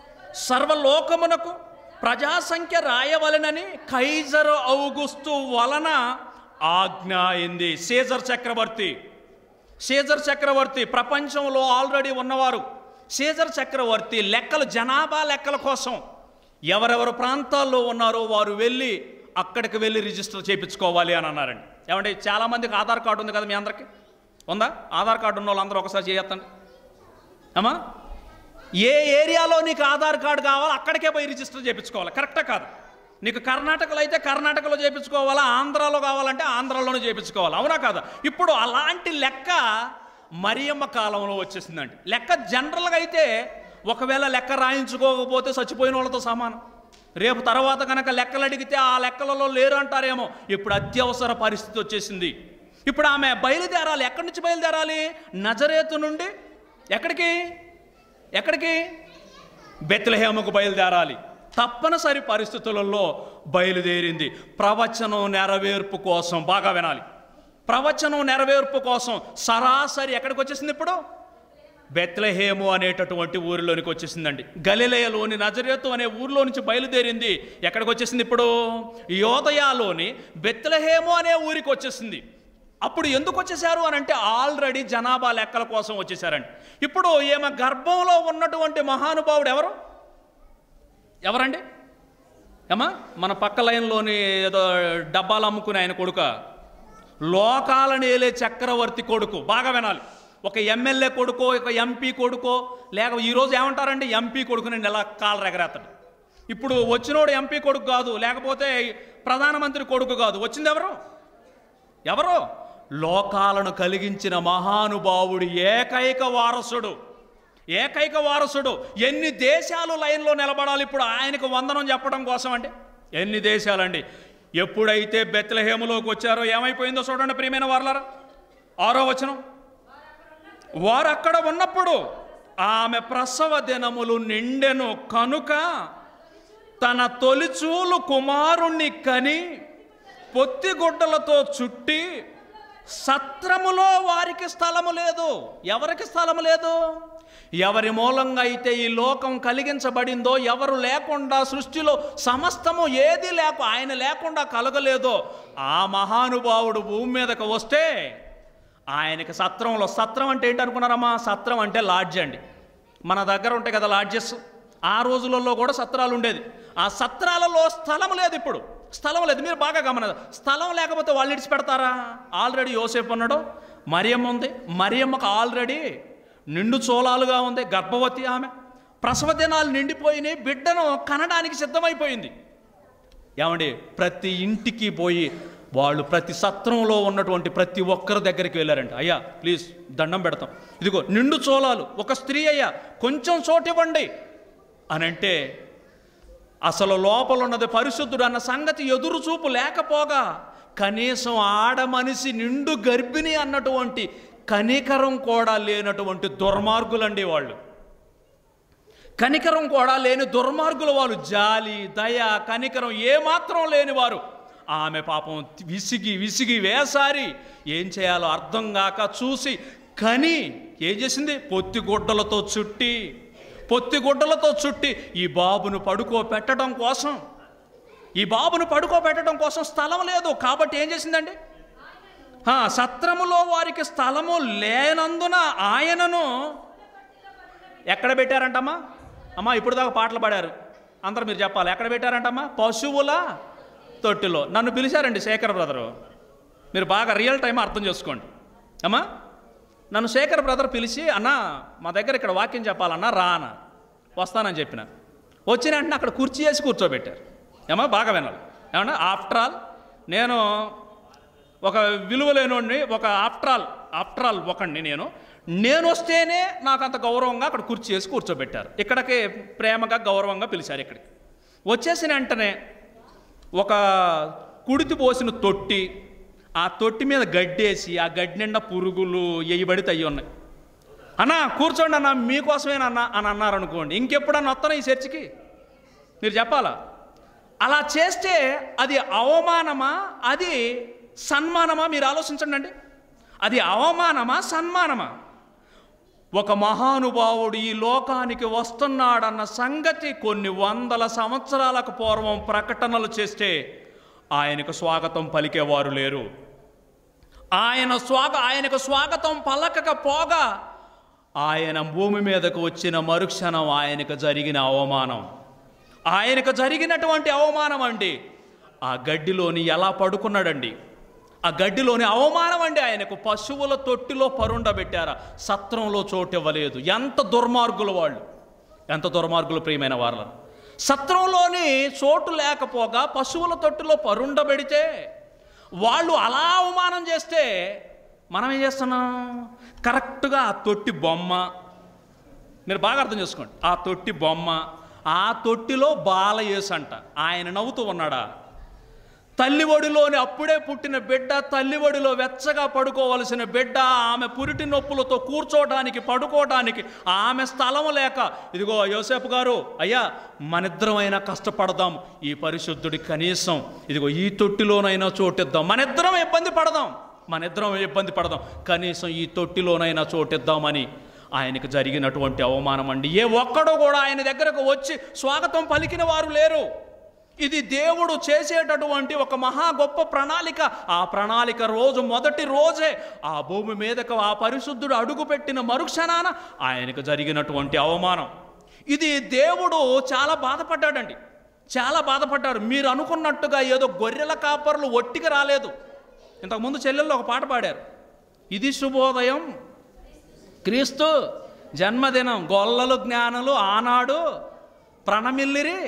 సర్వలోకమునకు ప్రజాసంఖ్య రాయవలెనని కైజరు ఔగుస్తు వలన ఆజ్ఞ అయింది సీజర్ చక్రవర్తి సీజర్ చక్రవర్తి ప్రపంచంలో ఆల్రెడీ ఉన్నవారు సీజర్ చక్రవర్తి లెక్కలు జనాభా లెక్కల కోసం ఎవరెవరు ప్రాంతాల్లో ఉన్నారో వారు వెళ్ళి అక్కడికి వెళ్ళి రిజిస్టర్ చేయించుకోవాలి అని అన్నారండి ఏమంటే చాలామందికి ఆధార్ కార్డు ఉంది కదా మీ అందరికి ఉందా ఆధార్ కార్డు ఉన్న వాళ్ళందరూ ఒకసారి చేయొద్దండి అమ్మా ఏ ఏరియాలో నీకు ఆధార్ కార్డు కావాలో అక్కడికే పోయి రిజిస్టర్ చేయించుకోవాలి కరెక్టా కాదు నీకు కర్ణాటకలో అయితే కర్ణాటకలో చేయించుకోవాలా ఆంధ్రాలో కావాలంటే ఆంధ్రాలోనే చేయించుకోవాలి అవునా కాదా ఇప్పుడు అలాంటి లెక్క మరియమ్మ కాలంలో వచ్చేసిందండి లెక్క జనరల్గా అయితే ఒకవేళ లెక్క రాయించుకోకపోతే చచ్చిపోయిన వాళ్ళతో సమానం రేపు తర్వాత కనుక లెక్కలు అడిగితే ఆ లెక్కలలో లేరు అంటారేమో ఇప్పుడు అత్యవసర పరిస్థితి వచ్చేసింది ఇప్పుడు ఆమె బయలుదేరాలి ఎక్కడి నుంచి బయలుదేరాలి నజరేతు నుండి ఎక్కడికి ఎక్కడికి బెత్లహేమకు బయలుదేరాలి తప్పనిసరి పరిస్థితులలో బయలుదేరింది ప్రవచనం నెరవేర్పు కోసం బాగా వినాలి ప్రవచనం నెరవేర్పు కోసం సరాసరి ఎక్కడికి వచ్చేసింది ఇప్పుడు బెత్లహేము అనేటటువంటి ఊరిలోనికి వచ్చేసిందండి గలిలయలోని నజరేతు అనే ఊరిలో నుంచి బయలుదేరింది ఎక్కడికి వచ్చేసింది ఇప్పుడు యోదయాలోని బెత్లహేము అనే ఊరికి వచ్చేసింది అప్పుడు ఎందుకు వచ్చేసారు అని అంటే ఆల్రెడీ జనాభా లెక్కల కోసం వచ్చేసారండి ఇప్పుడు ఈమె గర్భంలో ఉన్నటువంటి మహానుభావుడు ఎవరు ఎవరండి ఏమా మన పక్క లైన్లోని ఏదో డబ్బాలు అమ్ముకునే ఆయన కొడుక లోకాలను ఏలే చక్రవర్తి కొడుకు బాగా వినాలి ఒక ఎమ్మెల్యే కొడుకో ఒక ఎంపీ కొడుకో లేక ఈరోజు ఏమంటారండి ఎంపీ కొడుకుని నెల కాలు ఎగరేస్తాడు ఇప్పుడు వచ్చినోడు ఎంపీ కొడుకు కాదు లేకపోతే ప్రధానమంత్రి కొడుకు కాదు వచ్చింది ఎవరు ఎవరు లోకాలను కలిగించిన మహానుభావుడు ఏకైక వారసుడు ఏకైక వారసుడు ఎన్ని దేశాలు లైన్లో నిలబడాలి ఇప్పుడు ఆయనకు వందనం చెప్పడం కోసం అండి ఎన్ని దేశాలండి ఎప్పుడైతే బెత్లహేములోకి వచ్చారో ఏమైపోయిందో చూడండి ప్రియమైన వారలారా ఆరో వచనం వారు అక్కడ ఉన్నప్పుడు ఆమె ప్రసవ దినములు నిండెను కనుక తన తొలిచూలు కుమారుణ్ణి కని పొత్తిగుడ్డలతో చుట్టి సత్రములో వారికి స్థలము లేదు ఎవరికి స్థలము లేదు ఎవరి మూలంగా అయితే ఈ లోకం కలిగించబడిందో ఎవరు లేకుండా సృష్టిలో సమస్తము ఏది లేక ఆయన లేకుండా కలగలేదో ఆ మహానుభావుడు భూమి మీదకు వస్తే ఆయనకి సత్రంలో సత్రం అంటే ఏంటి అనుకున్నారమ్మా సత్రం అంటే లాడ్జ్ అండి మన దగ్గర ఉంటాయి కదా లాడ్జెస్ ఆ రోజులలో కూడా సత్రాలు ఉండేది ఆ సత్రాలలో స్థలం లేదు ఇప్పుడు స్థలం లేదు మీరు బాగా గమన స్థలం లేకపోతే వాళ్ళు ఇడిచి పెడతారా ఆల్రెడీ యోసేపు ఉన్నాడు మరియమ్మ ఉంది మరియమ్మకు ఆల్రెడీ నిండు చోళాలుగా ఉంది గర్భవతి ఆమె ప్రసవ దినాలు నిండిపోయినాయి బిడ్డను కనడానికి సిద్ధమైపోయింది ఏమండి ప్రతి ఇంటికి పోయి వాళ్ళు ప్రతి సత్రంలో ఉన్నటువంటి ప్రతి ఒక్కరి దగ్గరికి వెళ్ళారంట అయ్యా ప్లీజ్ దండం పెడతాం ఇదిగో నిండు చోళాలు ఒక స్త్రీ అయ్యా కొంచెం చోటు ఇవ్వండి అని అంటే అసలు లోపల ఉన్నది పరిశుద్ధుడు అన్న సంగతి ఎదురు చూపు లేకపోగా కనీసం ఆడ మనిషి నిండు గర్భిణి అన్నటువంటి కనికరం కూడా లేనటువంటి దుర్మార్గులండి వాళ్ళు కనికరం కూడా లేని దుర్మార్గుల వాళ్ళు జాలి దయ కనికరం ఏమాత్రం లేని వారు ఆమె పాపం విసిగి విసిగి వేసారి ఏం చేయాలో అర్థం కాక చూసి కని ఏం చేసింది పొత్తి గుడ్డలతో చుట్టి పొత్తి గుడ్డలతో చుట్టి ఈ బాబును పడుకో పెట్టడం కోసం ఈ బాబును పడుకో పెట్టడం కోసం స్థలం లేదు కాబట్టి ఏం చేసిందండి ఆ, సత్రములో వారికి స్థలము లేనందున ఆయనను ఎక్కడ పెట్టారంటమ్మా అమ్మా ఇప్పుడు దాకా పాటలు పాడారు అందరు మీరు చెప్పాలి ఎక్కడ పెట్టారంటమ్మా పశువుల తొట్టిలో నన్ను పిలిచారండి శేఖర్ బ్రదరు మీరు బాగా రియల్ టైం అర్థం చేసుకోండి అమ్మా నన్ను శేఖర్ బ్రదర్ పిలిచి అన్నా మా దగ్గర ఇక్కడ వాక్యం చెప్పాలన్నా రా అన్న వస్తానని చెప్పిన వచ్చిన వెంటనే అక్కడ కుర్చీ వేసి కూర్చోబెట్టారు ఏమా బాగా వినాలి ఏమన్నా ఆఫ్టర్ ఆల్ నేను ఒక విలువ లేనోడిని ఒక ఆఫ్టర్ ఆల్ ఆఫ్టర్ ఆల్ ఒకడిని నేను నేను వస్తేనే నాకు అంత గౌరవంగా అక్కడ కుర్చీ వేసి కూర్చోబెట్టారు ఇక్కడికి ప్రేమగా గౌరవంగా పిలిచారు ఇక్కడికి వచ్చేసిన వెంటనే ఒక కుడితి పోసిన తొట్టి ఆ తొట్టి మీద గడ్డేసి ఆ గడ్డి నిండా పురుగులు ఎయ్యబడితే అయ్యి ఉన్నాయి అన్నా కూర్చోండి అన్న మీకోసమేనన్నా అని అన్నారు అనుకోండి ఇంకెప్పుడన్నా వస్తాను ఈ చర్చికి మీరు చెప్పాలా అలా చేస్తే అది అవమానమా అది సన్మానమా మీరు ఆలోచించండి అండి అది అవమానమా సన్మానమా ఒక మహానుభావుడు ఈ లోకానికి వస్తున్నాడన్న సంగతి కొన్ని వందల సంవత్సరాలకు పూర్వం ప్రకటనలు చేస్తే ఆయనకు స్వాగతం పలికేవారు లేరు ఆయన స్వాగ ఆయనకు స్వాగతం పలకకపోగా ఆయన భూమి మీదకు వచ్చిన మరుక్షణం ఆయనకు జరిగిన అవమానం ఆయనకు జరిగినటువంటి అవమానం అండి ఆ గడ్డిలోని ఎలా పడుకున్నాడండి ఆ గడ్డిలోని అవమానం అండి ఆయనకు పశువుల తొట్టిలో పరుండబెట్టారా సత్రంలో చోటు ఇవ్వలేదు ఎంత దుర్మార్గులు వాళ్ళు ఎంత దుర్మార్గులు ప్రియమైన వాళ్ళ సత్రంలోని చోటు లేకపోగా పశువుల తొట్టిలో పరుండబెడితే వాళ్ళు అలా అవమానం చేస్తే మనం ఏం చేస్తున్నాం కరెక్ట్గా ఆ తొట్టి బొమ్మ మీరు బాగా అర్థం చేసుకోండి ఆ తొట్టి బొమ్మ ఆ తొట్టిలో బాలయేసు అంట ఆయన నవ్వుతూ ఉన్నాడా తల్లి ఒడిలోని అప్పుడే పుట్టిన బిడ్డ తల్లి ఒడిలో వెచ్చగా పడుకోవలసిన బిడ్డ ఆమె పురిటి నొప్పులతో కూర్చోవడానికి పడుకోవడానికి ఆమె స్థలం లేక ఇదిగో యోసేపు గారు అయ్యా మనిద్దరమైనా కష్టపడదాం ఈ పరిశుద్ధుడి కనీసం ఇదిగో ఈ తొట్టిలోనైనా చోటిద్దాం మనిద్దరం ఇబ్బంది పడదాం మనిద్దరం ఇబ్బంది పడదాం కనీసం ఈ తొట్టిలోనైనా చోటిద్దామని ఆయనకు జరిగినటువంటి అవమానం అండి ఏ ఒక్కడో కూడా ఆయన దగ్గరకు వచ్చి స్వాగతం పలికిన వారు లేరు ఇది దేవుడు చేసేటటువంటి ఒక మహా గొప్ప ప్రణాళిక ఆ ప్రణాళిక రోజు మొదటి రోజే ఆ భూమి మీదకు ఆ పరిశుద్ధుడు అడుగుపెట్టిన మరుక్షణాన ఆయనకు జరిగినటువంటి అవమానం ఇది దేవుడు చాలా బాధపడ్డాడండి చాలా బాధపడ్డారు మీరు అనుకున్నట్టుగా ఏదో గొర్రెల కాపర్లు ఒట్టికి రాలేదు ఇంతకుముందు చెల్లెళ్ళు ఒక పాట పాడారు ఇది శుభోదయం క్రీస్తు జన్మదినం గొల్లలు జ్ఞానులు ఆనాడు ప్రణమిల్లిరి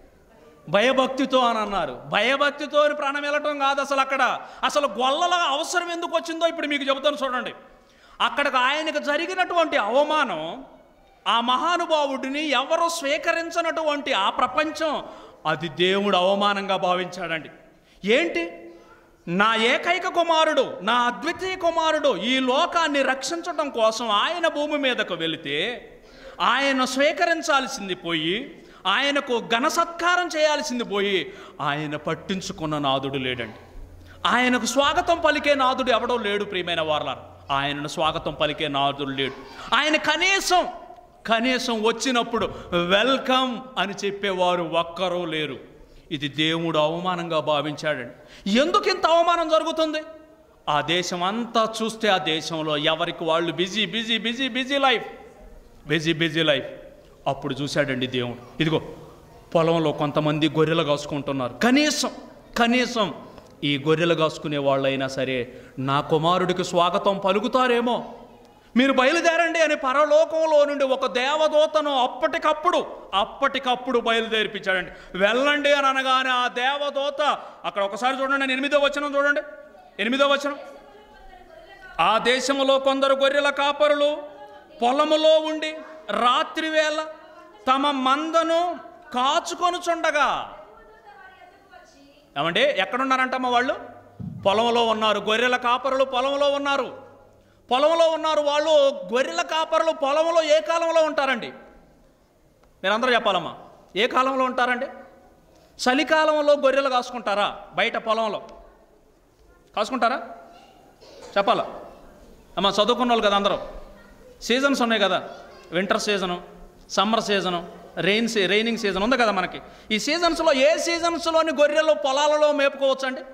భయభక్తితో అని అన్నారు భయభక్తితో ప్రాణం వెళ్ళటం కాదు అసలు అక్కడ అసలు గొల్లల అవసరం ఎందుకు వచ్చిందో ఇప్పుడు మీకు చెబుతాను చూడండి అక్కడికి ఆయనకు జరిగినటువంటి అవమానం ఆ మహానుభావుడిని ఎవరు స్వీకరించినటువంటి ఆ ప్రపంచం అది దేవుడు అవమానంగా భావించాడండి ఏంటి నా ఏకైక కుమారుడు నా అద్వితీయ కుమారుడు ఈ లోకాన్ని రక్షించడం కోసం ఆయన భూమి మీదకు వెళితే ఆయన స్వీకరించాల్సింది పోయి ఆయనకు ఘన సత్కారం చేయాల్సింది పోయి ఆయన పట్టించుకున్న నాదుడు లేడండి ఆయనకు స్వాగతం పలికే నాదుడు ఎవడో లేడు ప్రియమైన వారలారు ఆయనను స్వాగతం పలికే నాదుడు లేడు ఆయన కనీసం కనీసం వచ్చినప్పుడు వెల్కమ్ అని చెప్పేవారు ఒక్కరూ లేరు ఇది దేవుడు అవమానంగా భావించాడండి ఎందుకు ఇంత అవమానం జరుగుతుంది ఆ దేశం అంతా చూస్తే ఆ దేశంలో ఎవరికి వాళ్ళు busy busy busy busy life busy busy life అప్పుడు చూశాడండి దేవుడు ఇదిగో పొలంలో కొంతమంది గొర్రెలు కాసుకుంటున్నారు కనీసం కనీసం ఈ గొర్రెలు కాసుకునే వాళ్ళైనా సరే నా కుమారుడికి స్వాగతం పలుకుతారేమో మీరు బయలుదేరండి అని పరలోకంలో నుండి ఒక దేవదూతను అప్పటికప్పుడు అప్పటికప్పుడు బయలుదేరిపించాడండి వెళ్ళండి అని అనగానే ఆ దేవదూత అక్కడ ఒకసారి చూడండి ఎనిమిదో వచనం చూడండి ఎనిమిదో వచనం ఆ దేశములో కొందరు గొర్రెల కాపరులు పొలములో ఉండి రాత్రివేళ తమ మందను కాచుకొనుచుండగా ఏమండి ఎక్కడున్నారంటమ్మా వాళ్ళు పొలంలో ఉన్నారు గొర్రెల కాపరులు పొలంలో ఉన్నారు పొలంలో ఉన్నారు వాళ్ళు గొర్రెల కాపరులు పొలంలో ఏ కాలంలో ఉంటారండి మీరందరూ చెప్పాలమ్మా ఏ కాలంలో ఉంటారండి చలికాలంలో గొర్రెలు కాసుకుంటారా బయట పొలంలో కాసుకుంటారా చెప్పాలా అమ్మ చదువుకున్న వాళ్ళు కదా అందరూ సీజన్స్ ఉన్నాయి కదా winter season summer season rain సీ రైనింగ్ సీజన్ ఉంది కదా మనకి ఈ సీజన్స్లో ఏ సీజన్స్లోని గొర్రెలు పొలాలలో మేపుకోవచ్చు అండి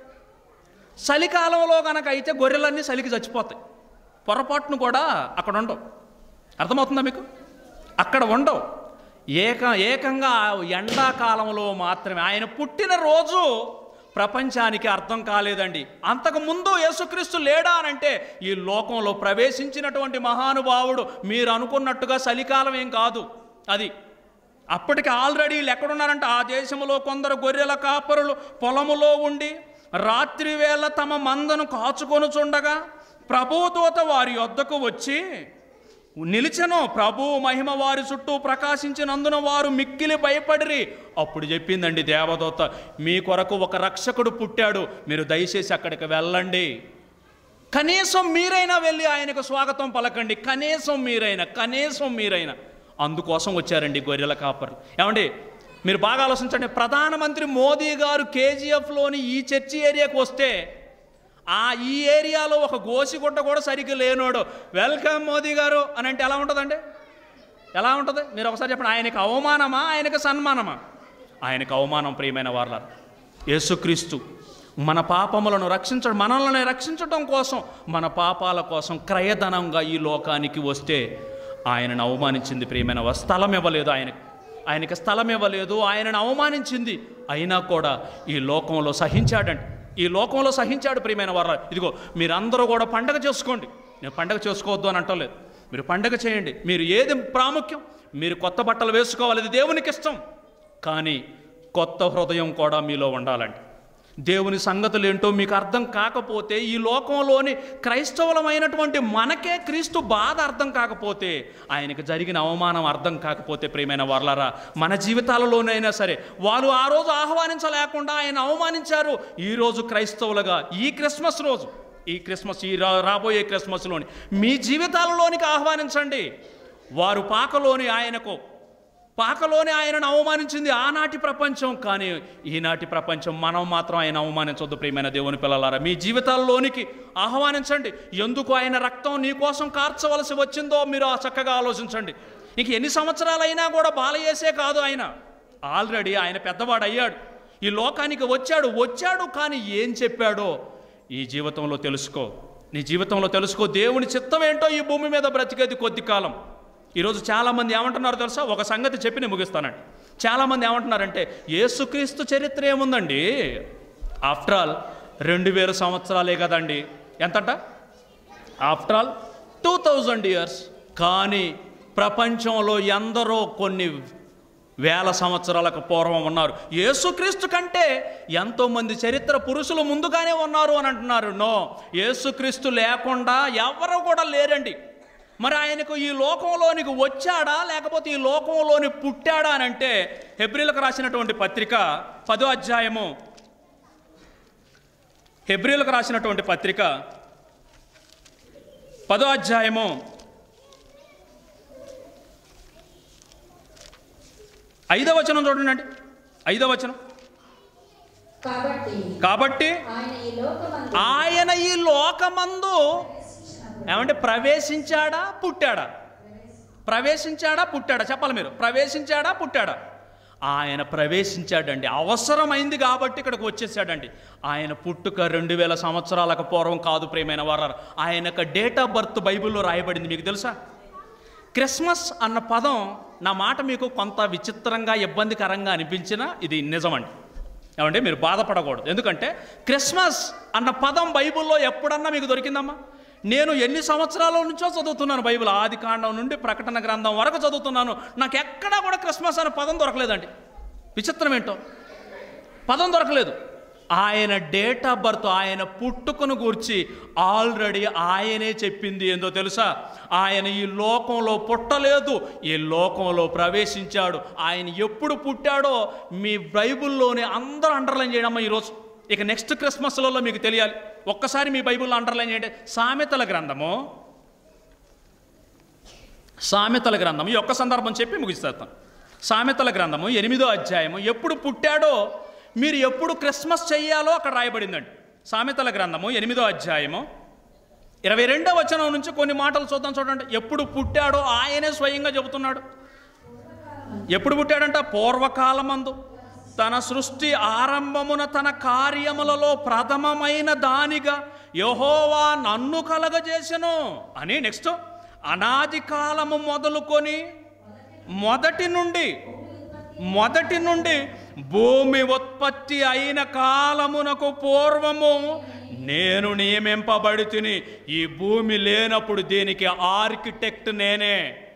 చలికాలంలో కనుక అయితే గొర్రెలన్నీ చలికి చచ్చిపోతాయి పొరపాటును కూడా అక్కడ ఉండవు అర్థమవుతుందా మీకు అక్కడ ఉండవు ఏక ఏకంగా ఎండాకాలంలో మాత్రమే ఆయన పుట్టిన రోజు ప్రపంచానికి అర్థం కాలేదండి అంతకు ముందు యేసుక్రీస్తు లేడా అని అంటే ఈ లోకంలో ప్రవేశించినటువంటి మహానుభావుడు మీరు అనుకున్నట్టుగా చలికాలం ఏం కాదు అది అప్పటికి ఆల్రెడీ వీళ్ళు ఎక్కడున్నారంటే ఆ దేశంలో కొందరు గొర్రెల కాపరులు పొలములో ఉండి రాత్రి వేళ తమ మందను కాచుకొనుచుండగా ప్రభుదూత వారి యొద్దకు వచ్చి నిలిచెను ప్రభు మహిమ వారి చుట్టూ ప్రకాశించినందున వారు మిక్కిలి భయపడిరి అప్పుడు చెప్పిందండి దేవదూత మీ కొరకు ఒక రక్షకుడు పుట్టాడు మీరు దయచేసి అక్కడికి వెళ్ళండి కనీసం మీరైనా వెళ్ళి ఆయనకు స్వాగతం పలకండి కనీసం మీరైనా కనీసం మీరైనా అందుకోసం వచ్చారండి గొర్రెల కాపర్లు ఏమండి మీరు బాగా ఆలోచించండి ప్రధానమంత్రి మోదీ గారు కేజీఎఫ్లోని ఈ చర్చి ఏరియాకు వస్తే ఆ ఈ ఏరియాలో ఒక గోసిగుట్ట కూడా సరిగ్గా లేనోడు వెల్కమ్ మోదీ గారు అని అంటే ఎలా ఉంటుందండి ఎలా ఉంటుంది మీరు ఒకసారి చెప్పండి ఆయనకు అవమానమా ఆయనకు సన్మానమా ఆయనకు అవమానం ప్రియమైన వాళ్ళ యేసుక్రీస్తు మన పాపములను రక్షించడం మనల్ని రక్షించడం కోసం మన పాపాల కోసం క్రయధనంగా ఈ లోకానికి వస్తే ఆయనను అవమానించింది ప్రియమైన వారు. స్థలం ఇవ్వలేదు ఆయనకు ఆయనకి స్థలం ఇవ్వలేదు ఆయనను అవమానించింది అయినా కూడా ఈ లోకంలో సహించాడండి ఈ లోకంలో సహించాడు ప్రియమైన వారు ఇదిగో మీరందరూ కూడా పండగ చేసుకోండి నేను పండగ చేసుకోవద్దు అని అంటలేదు మీరు పండగ చేయండి మీరు ఏది ప్రాముఖ్యం మీరు కొత్త బట్టలు వేసుకోవాలి ఇది దేవునికి ఇష్టం కానీ కొత్త హృదయం కూడా మీలో ఉండాలండి దేవుని సంగతులు ఏంటో మీకు అర్థం కాకపోతే ఈ లోకంలోని క్రైస్తవులమైనటువంటి మనకే క్రీస్తు బాధ అర్థం కాకపోతే ఆయనకు జరిగిన అవమానం అర్థం కాకపోతే ప్రియమైన వర్లరా మన జీవితాలలోనైనా సరే వాళ్ళు ఆ రోజు ఆహ్వానించలేకుండా ఆయన అవమానించారు ఈరోజు క్రైస్తవులుగా ఈ క్రిస్మస్ రోజు ఈ క్రిస్మస్ ఈ రా- రాబోయే క్రిస్మస్లోని మీ జీవితాలలోనికి ఆహ్వానించండి వారు పాకలోని ఆయనకు పాకలోనే ఆయనను అవమానించింది ఆనాటి ప్రపంచం కానీ ఈనాటి ప్రపంచం మనం మాత్రం ఆయన అవమానించొద్దు ప్రియమైన దేవుని పిల్లలారా మీ జీవితాల్లోనికి ఆహ్వానించండి ఎందుకు ఆయన రక్తం నీ కోసం కార్చవలసి వచ్చిందో మీరు ఆ చక్కగా ఆలోచించండి ఇంక ఎన్ని సంవత్సరాలైనా కూడా బాలయేసే కాదు ఆయన ఆల్రెడీ ఆయన పెద్దవాడు అయ్యాడు ఈ లోకానికి వచ్చాడు వచ్చాడు కానీ ఏం చెప్పాడో ఈ జీవితంలో తెలుసుకో నీ జీవితంలో తెలుసుకో దేవుని చిత్తం ఏంటో ఈ భూమి మీద బ్రతికేది కొద్ది కాలం ఈరోజు చాలామంది ఏమంటున్నారు తెలుసా ఒక సంగతి చెప్పి నేను ముగిస్తానండి చాలామంది ఏమంటున్నారంటే యేసుక్రీస్తు చరిత్ర ఏముందండి ఆఫ్టర్ ఆల్ రెండు వేల సంవత్సరాలే కదండి ఎంతట after all two thousand years కానీ ప్రపంచంలో ఎందరో కొన్ని వేల సంవత్సరాలకు పూర్వం ఉన్నారు యేసుక్రీస్తు కంటే ఎంతోమంది చరిత్ర పురుషులు ముందుగానే ఉన్నారు అని అంటున్నారు నో యేసుక్రీస్తు లేకుండా ఎవరు కూడా లేరండి మరి ఆయనకు ఈ లోకంలోనికి వచ్చాడా లేకపోతే ఈ లోకంలోని పుట్టాడా అని అంటే హెబ్రిలకు రాసినటువంటి పత్రిక పదో అధ్యాయము హెబ్రిలకు రాసినటువంటి పత్రిక పదో అధ్యాయము ఐదవ వచనం చూడండి అండి ఐదవ వచనం కాబట్టి కాబట్టి ఆయన ఈ లోకమందు ఆయన ఈ లోకమందు ఏమంటే ప్రవేశించాడా పుట్టాడా ప్రవేశించాడా పుట్టాడా చెప్పాలి మీరు ప్రవేశించాడా పుట్టాడా ఆయన ప్రవేశించాడండి అవసరమైంది కాబట్టి ఇక్కడికి వచ్చేసాడండి ఆయన పుట్టుక రెండు వేల సంవత్సరాలకు పూర్వం కాదు ప్రేమైన వారు ఆయన యొక్క డేట్ ఆఫ్ బర్త్ బైబిల్లో రాయబడింది మీకు తెలుసా క్రిస్మస్ అన్న పదం నా మాట మీకు కొంత విచిత్రంగా ఇబ్బందికరంగా అనిపించినా ఇది నిజమండి ఏమంటే మీరు బాధపడకూడదు ఎందుకంటే క్రిస్మస్ అన్న పదం బైబిల్లో ఎప్పుడన్నా మీకు దొరికిందమ్మా నేను ఎన్ని సంవత్సరాల నుంచో చదువుతున్నాను బైబిల్ ఆది కాండం నుండి ప్రకటన గ్రంథం వరకు చదువుతున్నాను నాకు ఎక్కడా కూడా క్రిస్మస్ అనే పదం దొరకలేదండి విచిత్రం ఏంటో పదం దొరకలేదు ఆయన డేట్ ఆఫ్ బర్త్ ఆయన పుట్టుకను గూర్చి ఆల్రెడీ ఆయనే చెప్పింది ఏందో తెలుసా ఆయన ఈ లోకంలో పుట్టలేదు ఈ లోకంలో ప్రవేశించాడు ఆయన ఎప్పుడు పుట్టాడో మీ బైబిల్లోనే అందరూ అండర్లైన్ చేయడమ్మా ఈరోజు ఇక నెక్స్ట్ క్రిస్మస్లలో మీకు తెలియాలి ఒక్కసారి మీ బైబిల్లో అండర్లైన్ చేయండి సామెతల గ్రంథము సామెతల గ్రంథం ఈ ఒక్క సందర్భం చెప్పి ముగిస్తాను సామెతల గ్రంథము ఎనిమిదో అధ్యాయము ఎప్పుడు పుట్టాడో మీరు ఎప్పుడు క్రిస్మస్ చెయ్యాలో అక్కడ రాయబడిందండి సామెతల గ్రంథము ఎనిమిదో అధ్యాయము ఇరవై రెండో వచనం నుంచి కొన్ని మాటలు చూద్దాం చూడండి ఎప్పుడు పుట్టాడో ఆయనే స్వయంగా చెబుతున్నాడు ఎప్పుడు పుట్టాడంట పూర్వకాలమందు తన సృష్టి ఆరంభమున తన కార్యములలో ప్రథమమైన దానిగా యహోవా నన్ను కలగజేసెను అని నెక్స్ట్ అనాది కాలము మొదలుకొని మొదటి నుండి మొదటి నుండి భూమి ఉత్పత్తి అయిన కాలమునకు పూర్వము నేను నియమింపబడి తిని ఈ భూమి లేనప్పుడు దీనికి ఆర్కిటెక్ట్ నేనే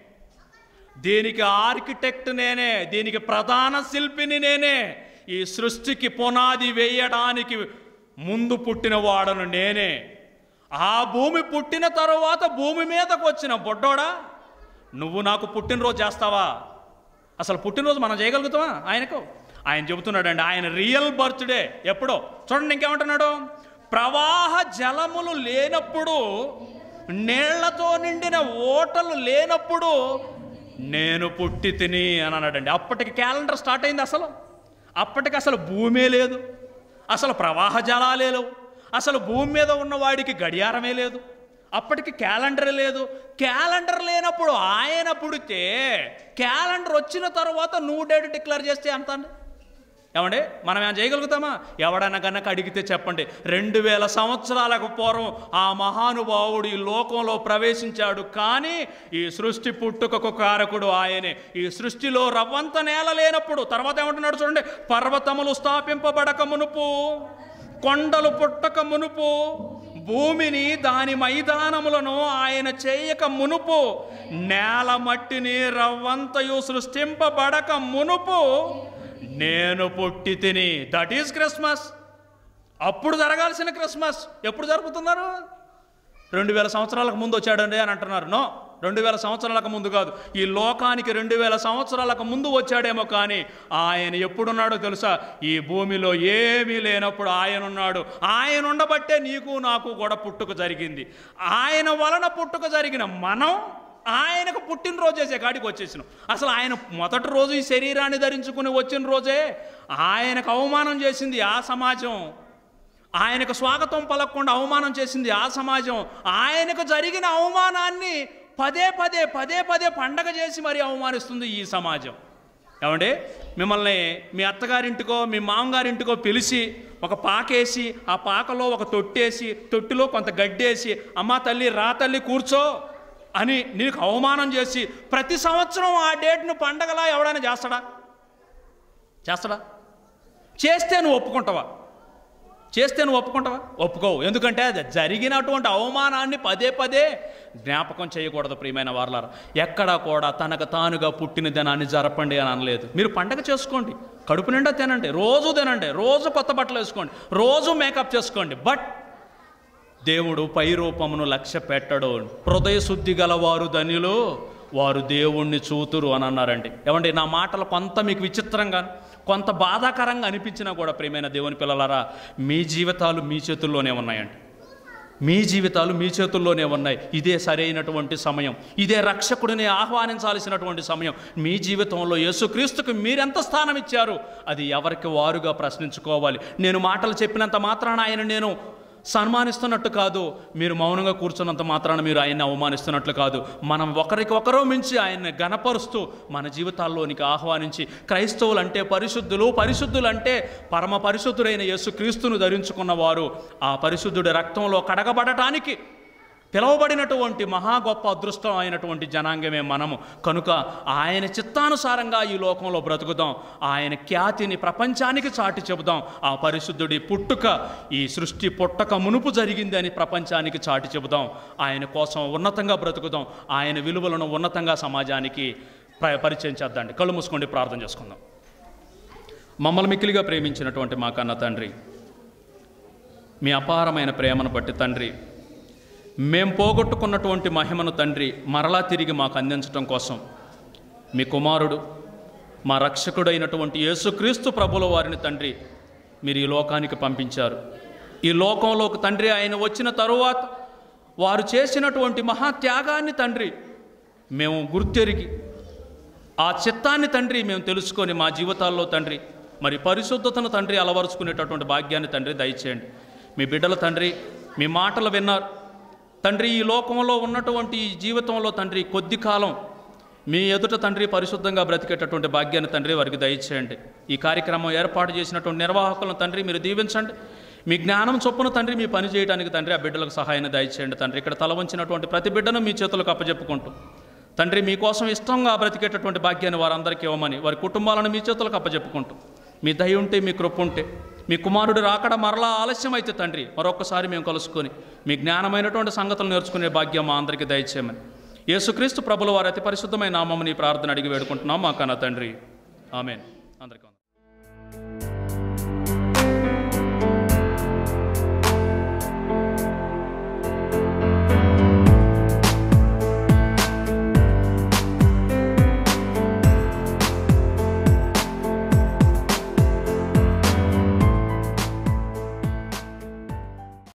దీనికి ఆర్కిటెక్ట్ నేనే దీనికి ప్రధాన శిల్పిని నేనే ఈ సృష్టికి పునాది వేయడానికి ముందు పుట్టిన వాడను నేనే ఆ భూమి పుట్టిన తరువాత భూమి మీదకు వచ్చిన బొడ్డోడా నువ్వు నాకు పుట్టినరోజు చేస్తావా అసలు పుట్టినరోజు మనం చేయగలుగుతామా ఆయనకు ఆయన చెబుతున్నాడండి ఆయన రియల్ బర్త్డే ఎప్పుడో చూడండి ఇంకేమంటున్నాడు ప్రవాహ జలములు లేనప్పుడు నీళ్లతో నిండిన ఓటలు లేనప్పుడు నేను పుట్టి తిని అని అన్నాడండి అప్పటికి క్యాలెండర్ స్టార్ట్ అయింది అసలు అప్పటికి అసలు భూమే లేదు అసలు ప్రవాహ జలాలే లేవు అసలు భూమి మీద ఉన్న వాడికి గడియారమే లేదు అప్పటికి క్యాలెండర్ లేదు క్యాలెండర్ లేనప్పుడు ఆయన పుడితే క్యాలెండర్ వచ్చిన తర్వాత నువ్వు డేట్ డిక్లేర్ చేస్తే ఎంత అండి ఏమండి మనం ఏమైనా చేయగలుగుతామా ఎవడన్నా కనుక అడిగితే చెప్పండి రెండు వేల సంవత్సరాలకు పూర్వం ఆ మహానుభావుడు ఈ లోకంలో ప్రవేశించాడు కానీ ఈ సృష్టి పుట్టుకకు కారకుడు ఆయనే ఈ సృష్టిలో రవ్వంత నేల లేనప్పుడు తర్వాత ఏమంటున్నాడు చూడండి పర్వతములు స్థాపింపబడక మునుపు కొండలు పుట్టక మునుపు భూమిని దాని మైదానములను ఆయన చేయక మునుపు నేల మట్టిని రవ్వంతయు సృష్టింపబడక మునుపు నేను పుట్టి తిని దట్ ఈస్ క్రిస్మస్ అప్పుడు జరగాల్సిన క్రిస్మస్ ఎప్పుడు జరుపుతున్నారు రెండు వేల సంవత్సరాలకు ముందు వచ్చాడండి అని అంటున్నారు నో రెండు వేల సంవత్సరాలకు ముందు కాదు ఈ లోకానికి రెండు వేల సంవత్సరాలకు ముందు వచ్చాడేమో కానీ ఆయన ఎప్పుడున్నాడో తెలుసా ఈ భూమిలో ఏమీ లేనప్పుడు ఆయన ఉన్నాడు ఆయన ఉండబట్టే నీకు నాకు కూడా పుట్టుక జరిగింది ఆయన వలన పుట్టుక జరిగిన మనం ఆయనకు పుట్టినరోజు చేసే కాడికి వచ్చేసినాం అసలు ఆయన మొదటి రోజు ఈ శరీరాన్ని ధరించుకుని వచ్చిన రోజే ఆయనకు అవమానం చేసింది ఆ సమాజం ఆయనకు స్వాగతం పలకకుండా అవమానం చేసింది ఆ సమాజం ఆయనకు జరిగిన అవమానాన్ని పదే పదే పదే పదే పండగ చేసి మరీ అవమానిస్తుంది ఈ సమాజం ఏమండి మిమ్మల్ని మీ అత్తగారింటికో మీ మామగారింటికో పిలిచి ఒక పాకేసి ఆ పాకలో ఒక తొట్టేసి తొట్టిలో కొంత గడ్డేసి అమ్మా తల్లి రా తల్లి కూర్చో అని నీకు అవమానం చేసి ప్రతి సంవత్సరం ఆ డేట్ను పండగలా ఎవడైనా చేస్తాడా చేస్తాడా చేస్తే నువ్వు ఒప్పుకుంటావా చేస్తే నువ్వు ఒప్పుకుంటావా ఒప్పుకోవు ఎందుకంటే అది జరిగినటువంటి అవమానాన్ని పదే పదే జ్ఞాపకం చేయకూడదు ప్రియమైన వారలారా ఎక్కడా కూడా తనకు తానుగా పుట్టిన దినాన్ని జరపండి అని అనలేదు మీరు పండగ చేసుకోండి కడుపు నిండా తినండి రోజు తినండి రోజు కొత్త బట్టలు వేసుకోండి రోజు మేకప్ చేసుకోండి బట్ దేవుడు పై రూపమును లక్ష్య పెట్టడు హృదయ శుద్ధి గలవారు ధనిలో వారు దేవుణ్ణి చూతురు అని అన్నారండి ఏమండి నా మాటలు కొంత మీకు విచిత్రంగా కొంత బాధాకరంగా అనిపించినా కూడా ప్రియమైన దేవుని పిల్లలారా మీ జీవితాలు మీ చేతుల్లోనే ఉన్నాయండి మీ జీవితాలు మీ చేతుల్లోనే ఉన్నాయి ఇదే సరైనటువంటి సమయం ఇదే రక్షకుడిని ఆహ్వానించాల్సినటువంటి సమయం మీ జీవితంలో యేసుక్రీస్తుకు మీరెంత స్థానం ఇచ్చారు అది ఎవరికి వారుగా ప్రశ్నించుకోవాలి నేను మాటలు చెప్పినంత మాత్రాన ఆయన నేను సన్మానిస్తున్నట్టు కాదు మీరు మౌనంగా కూర్చున్నంత మాత్రాన మీరు ఆయన్ని అవమానిస్తున్నట్లు కాదు మనం ఒకరికి ఒకరో మించి ఆయన్ని గణపరుస్తూ మన జీవితాల్లోనికి ఆహ్వానించి క్రైస్తవులు అంటే పరిశుద్ధులు పరిశుద్ధులు అంటే పరమ పరిశుద్ధుడైన యేసుక్రీస్తును ధరించుకున్న వారు ఆ పరిశుద్ధుడి రక్తంలో కడగబడటానికి పిలువబడినటువంటి మహా గొప్ప అదృష్టం అయినటువంటి జనాంగమే మనము కనుక ఆయన చిత్తానుసారంగా ఈ లోకంలో బ్రతుకుదాం ఆయన ఖ్యాతిని ప్రపంచానికి చాటి చెబుదాం ఆ పరిశుద్ధుడి పుట్టుక ఈ సృష్టి పుట్టక మునుపు జరిగింది అని ప్రపంచానికి చాటి చెబుదాం ఆయన కోసం ఉన్నతంగా బ్రతుకుదాం ఆయన విలువలను ఉన్నతంగా సమాజానికి ప్ర- పరిచయం చేద్దాండి కళ్ళు మూసుకోండి ప్రార్థన చేసుకుందాం మమ్మల్ని మిక్కిలిగా ప్రేమించినటువంటి మా కన్న తండ్రి మీ అపారమైన ప్రేమను బట్టి తండ్రి మేం పోగొట్టుకున్నటువంటి మహిమను తండ్రి మరలా తిరిగి మాకు అందించడం కోసం మీ కుమారుడు మా రక్షకుడైనటువంటి యేసుక్రీస్తు ప్రభుల వారిని తండ్రి మీరు ఈ లోకానికి పంపించారు ఈ లోకంలోకి తండ్రి ఆయన వచ్చిన తరువాత వారు చేసినటువంటి మహాత్యాగాన్ని తండ్రి మేము గుర్తెరిగి ఆ చిత్తాన్ని తండ్రి మేము తెలుసుకొని మా జీవితాల్లో తండ్రి మరి పరిశుద్ధతను తండ్రి అలవరుచుకునేటటువంటి భాగ్యాన్ని తండ్రి దయచేయండి మీ బిడ్డల తండ్రి మీ మాటలు విన్నారు తండ్రి ఈ లోకంలో ఉన్నటువంటి ఈ జీవితంలో తండ్రి కొద్ది కాలం మీ ఎదుట తండ్రి పరిశుద్ధంగా బ్రతికేటటువంటి భాగ్యాన్ని తండ్రి వారికి దయచేయండి ఈ కార్యక్రమం ఏర్పాటు చేసినటువంటి నిర్వాహకులను తండ్రి మీరు దీవించండి మీ జ్ఞానం చొప్పున తండ్రి మీ పని చేయడానికి తండ్రి ఆ బిడ్డలకు సహాయాన్ని దయచేయండి తండ్రి ఇక్కడ తల వంచినటువంటి ప్రతి బిడ్డను మీ చేతులకు అప్పచెప్పుకుంటూ తండ్రి మీకోసం ఇష్టంగా బ్రతికేటటువంటి భాగ్యాన్ని వారందరికీ ఇవ్వమని వారి కుటుంబాలను మీ చేతులకు అప్పచెప్పుకుంటూ మీ దయ ఉంటే మీ కృప ఉంటే మీ కుమారుడు రాకడ మరలా ఆలస్యం అయితే తండ్రి మరొకసారి మేము కలుసుకొని మీ జ్ఞానమైనటువంటి సంగతులు నేర్చుకునే భాగ్యం మా అందరికీ దయచేయమని యేసుక్రీస్తు ప్రభుల వారి అతి పరిశుద్ధమైన నామముని ప్రార్థన అడిగి వేడుకుంటున్నాం మా కన్న తండ్రి ఆమెన్ అందరికీ వందనాలు.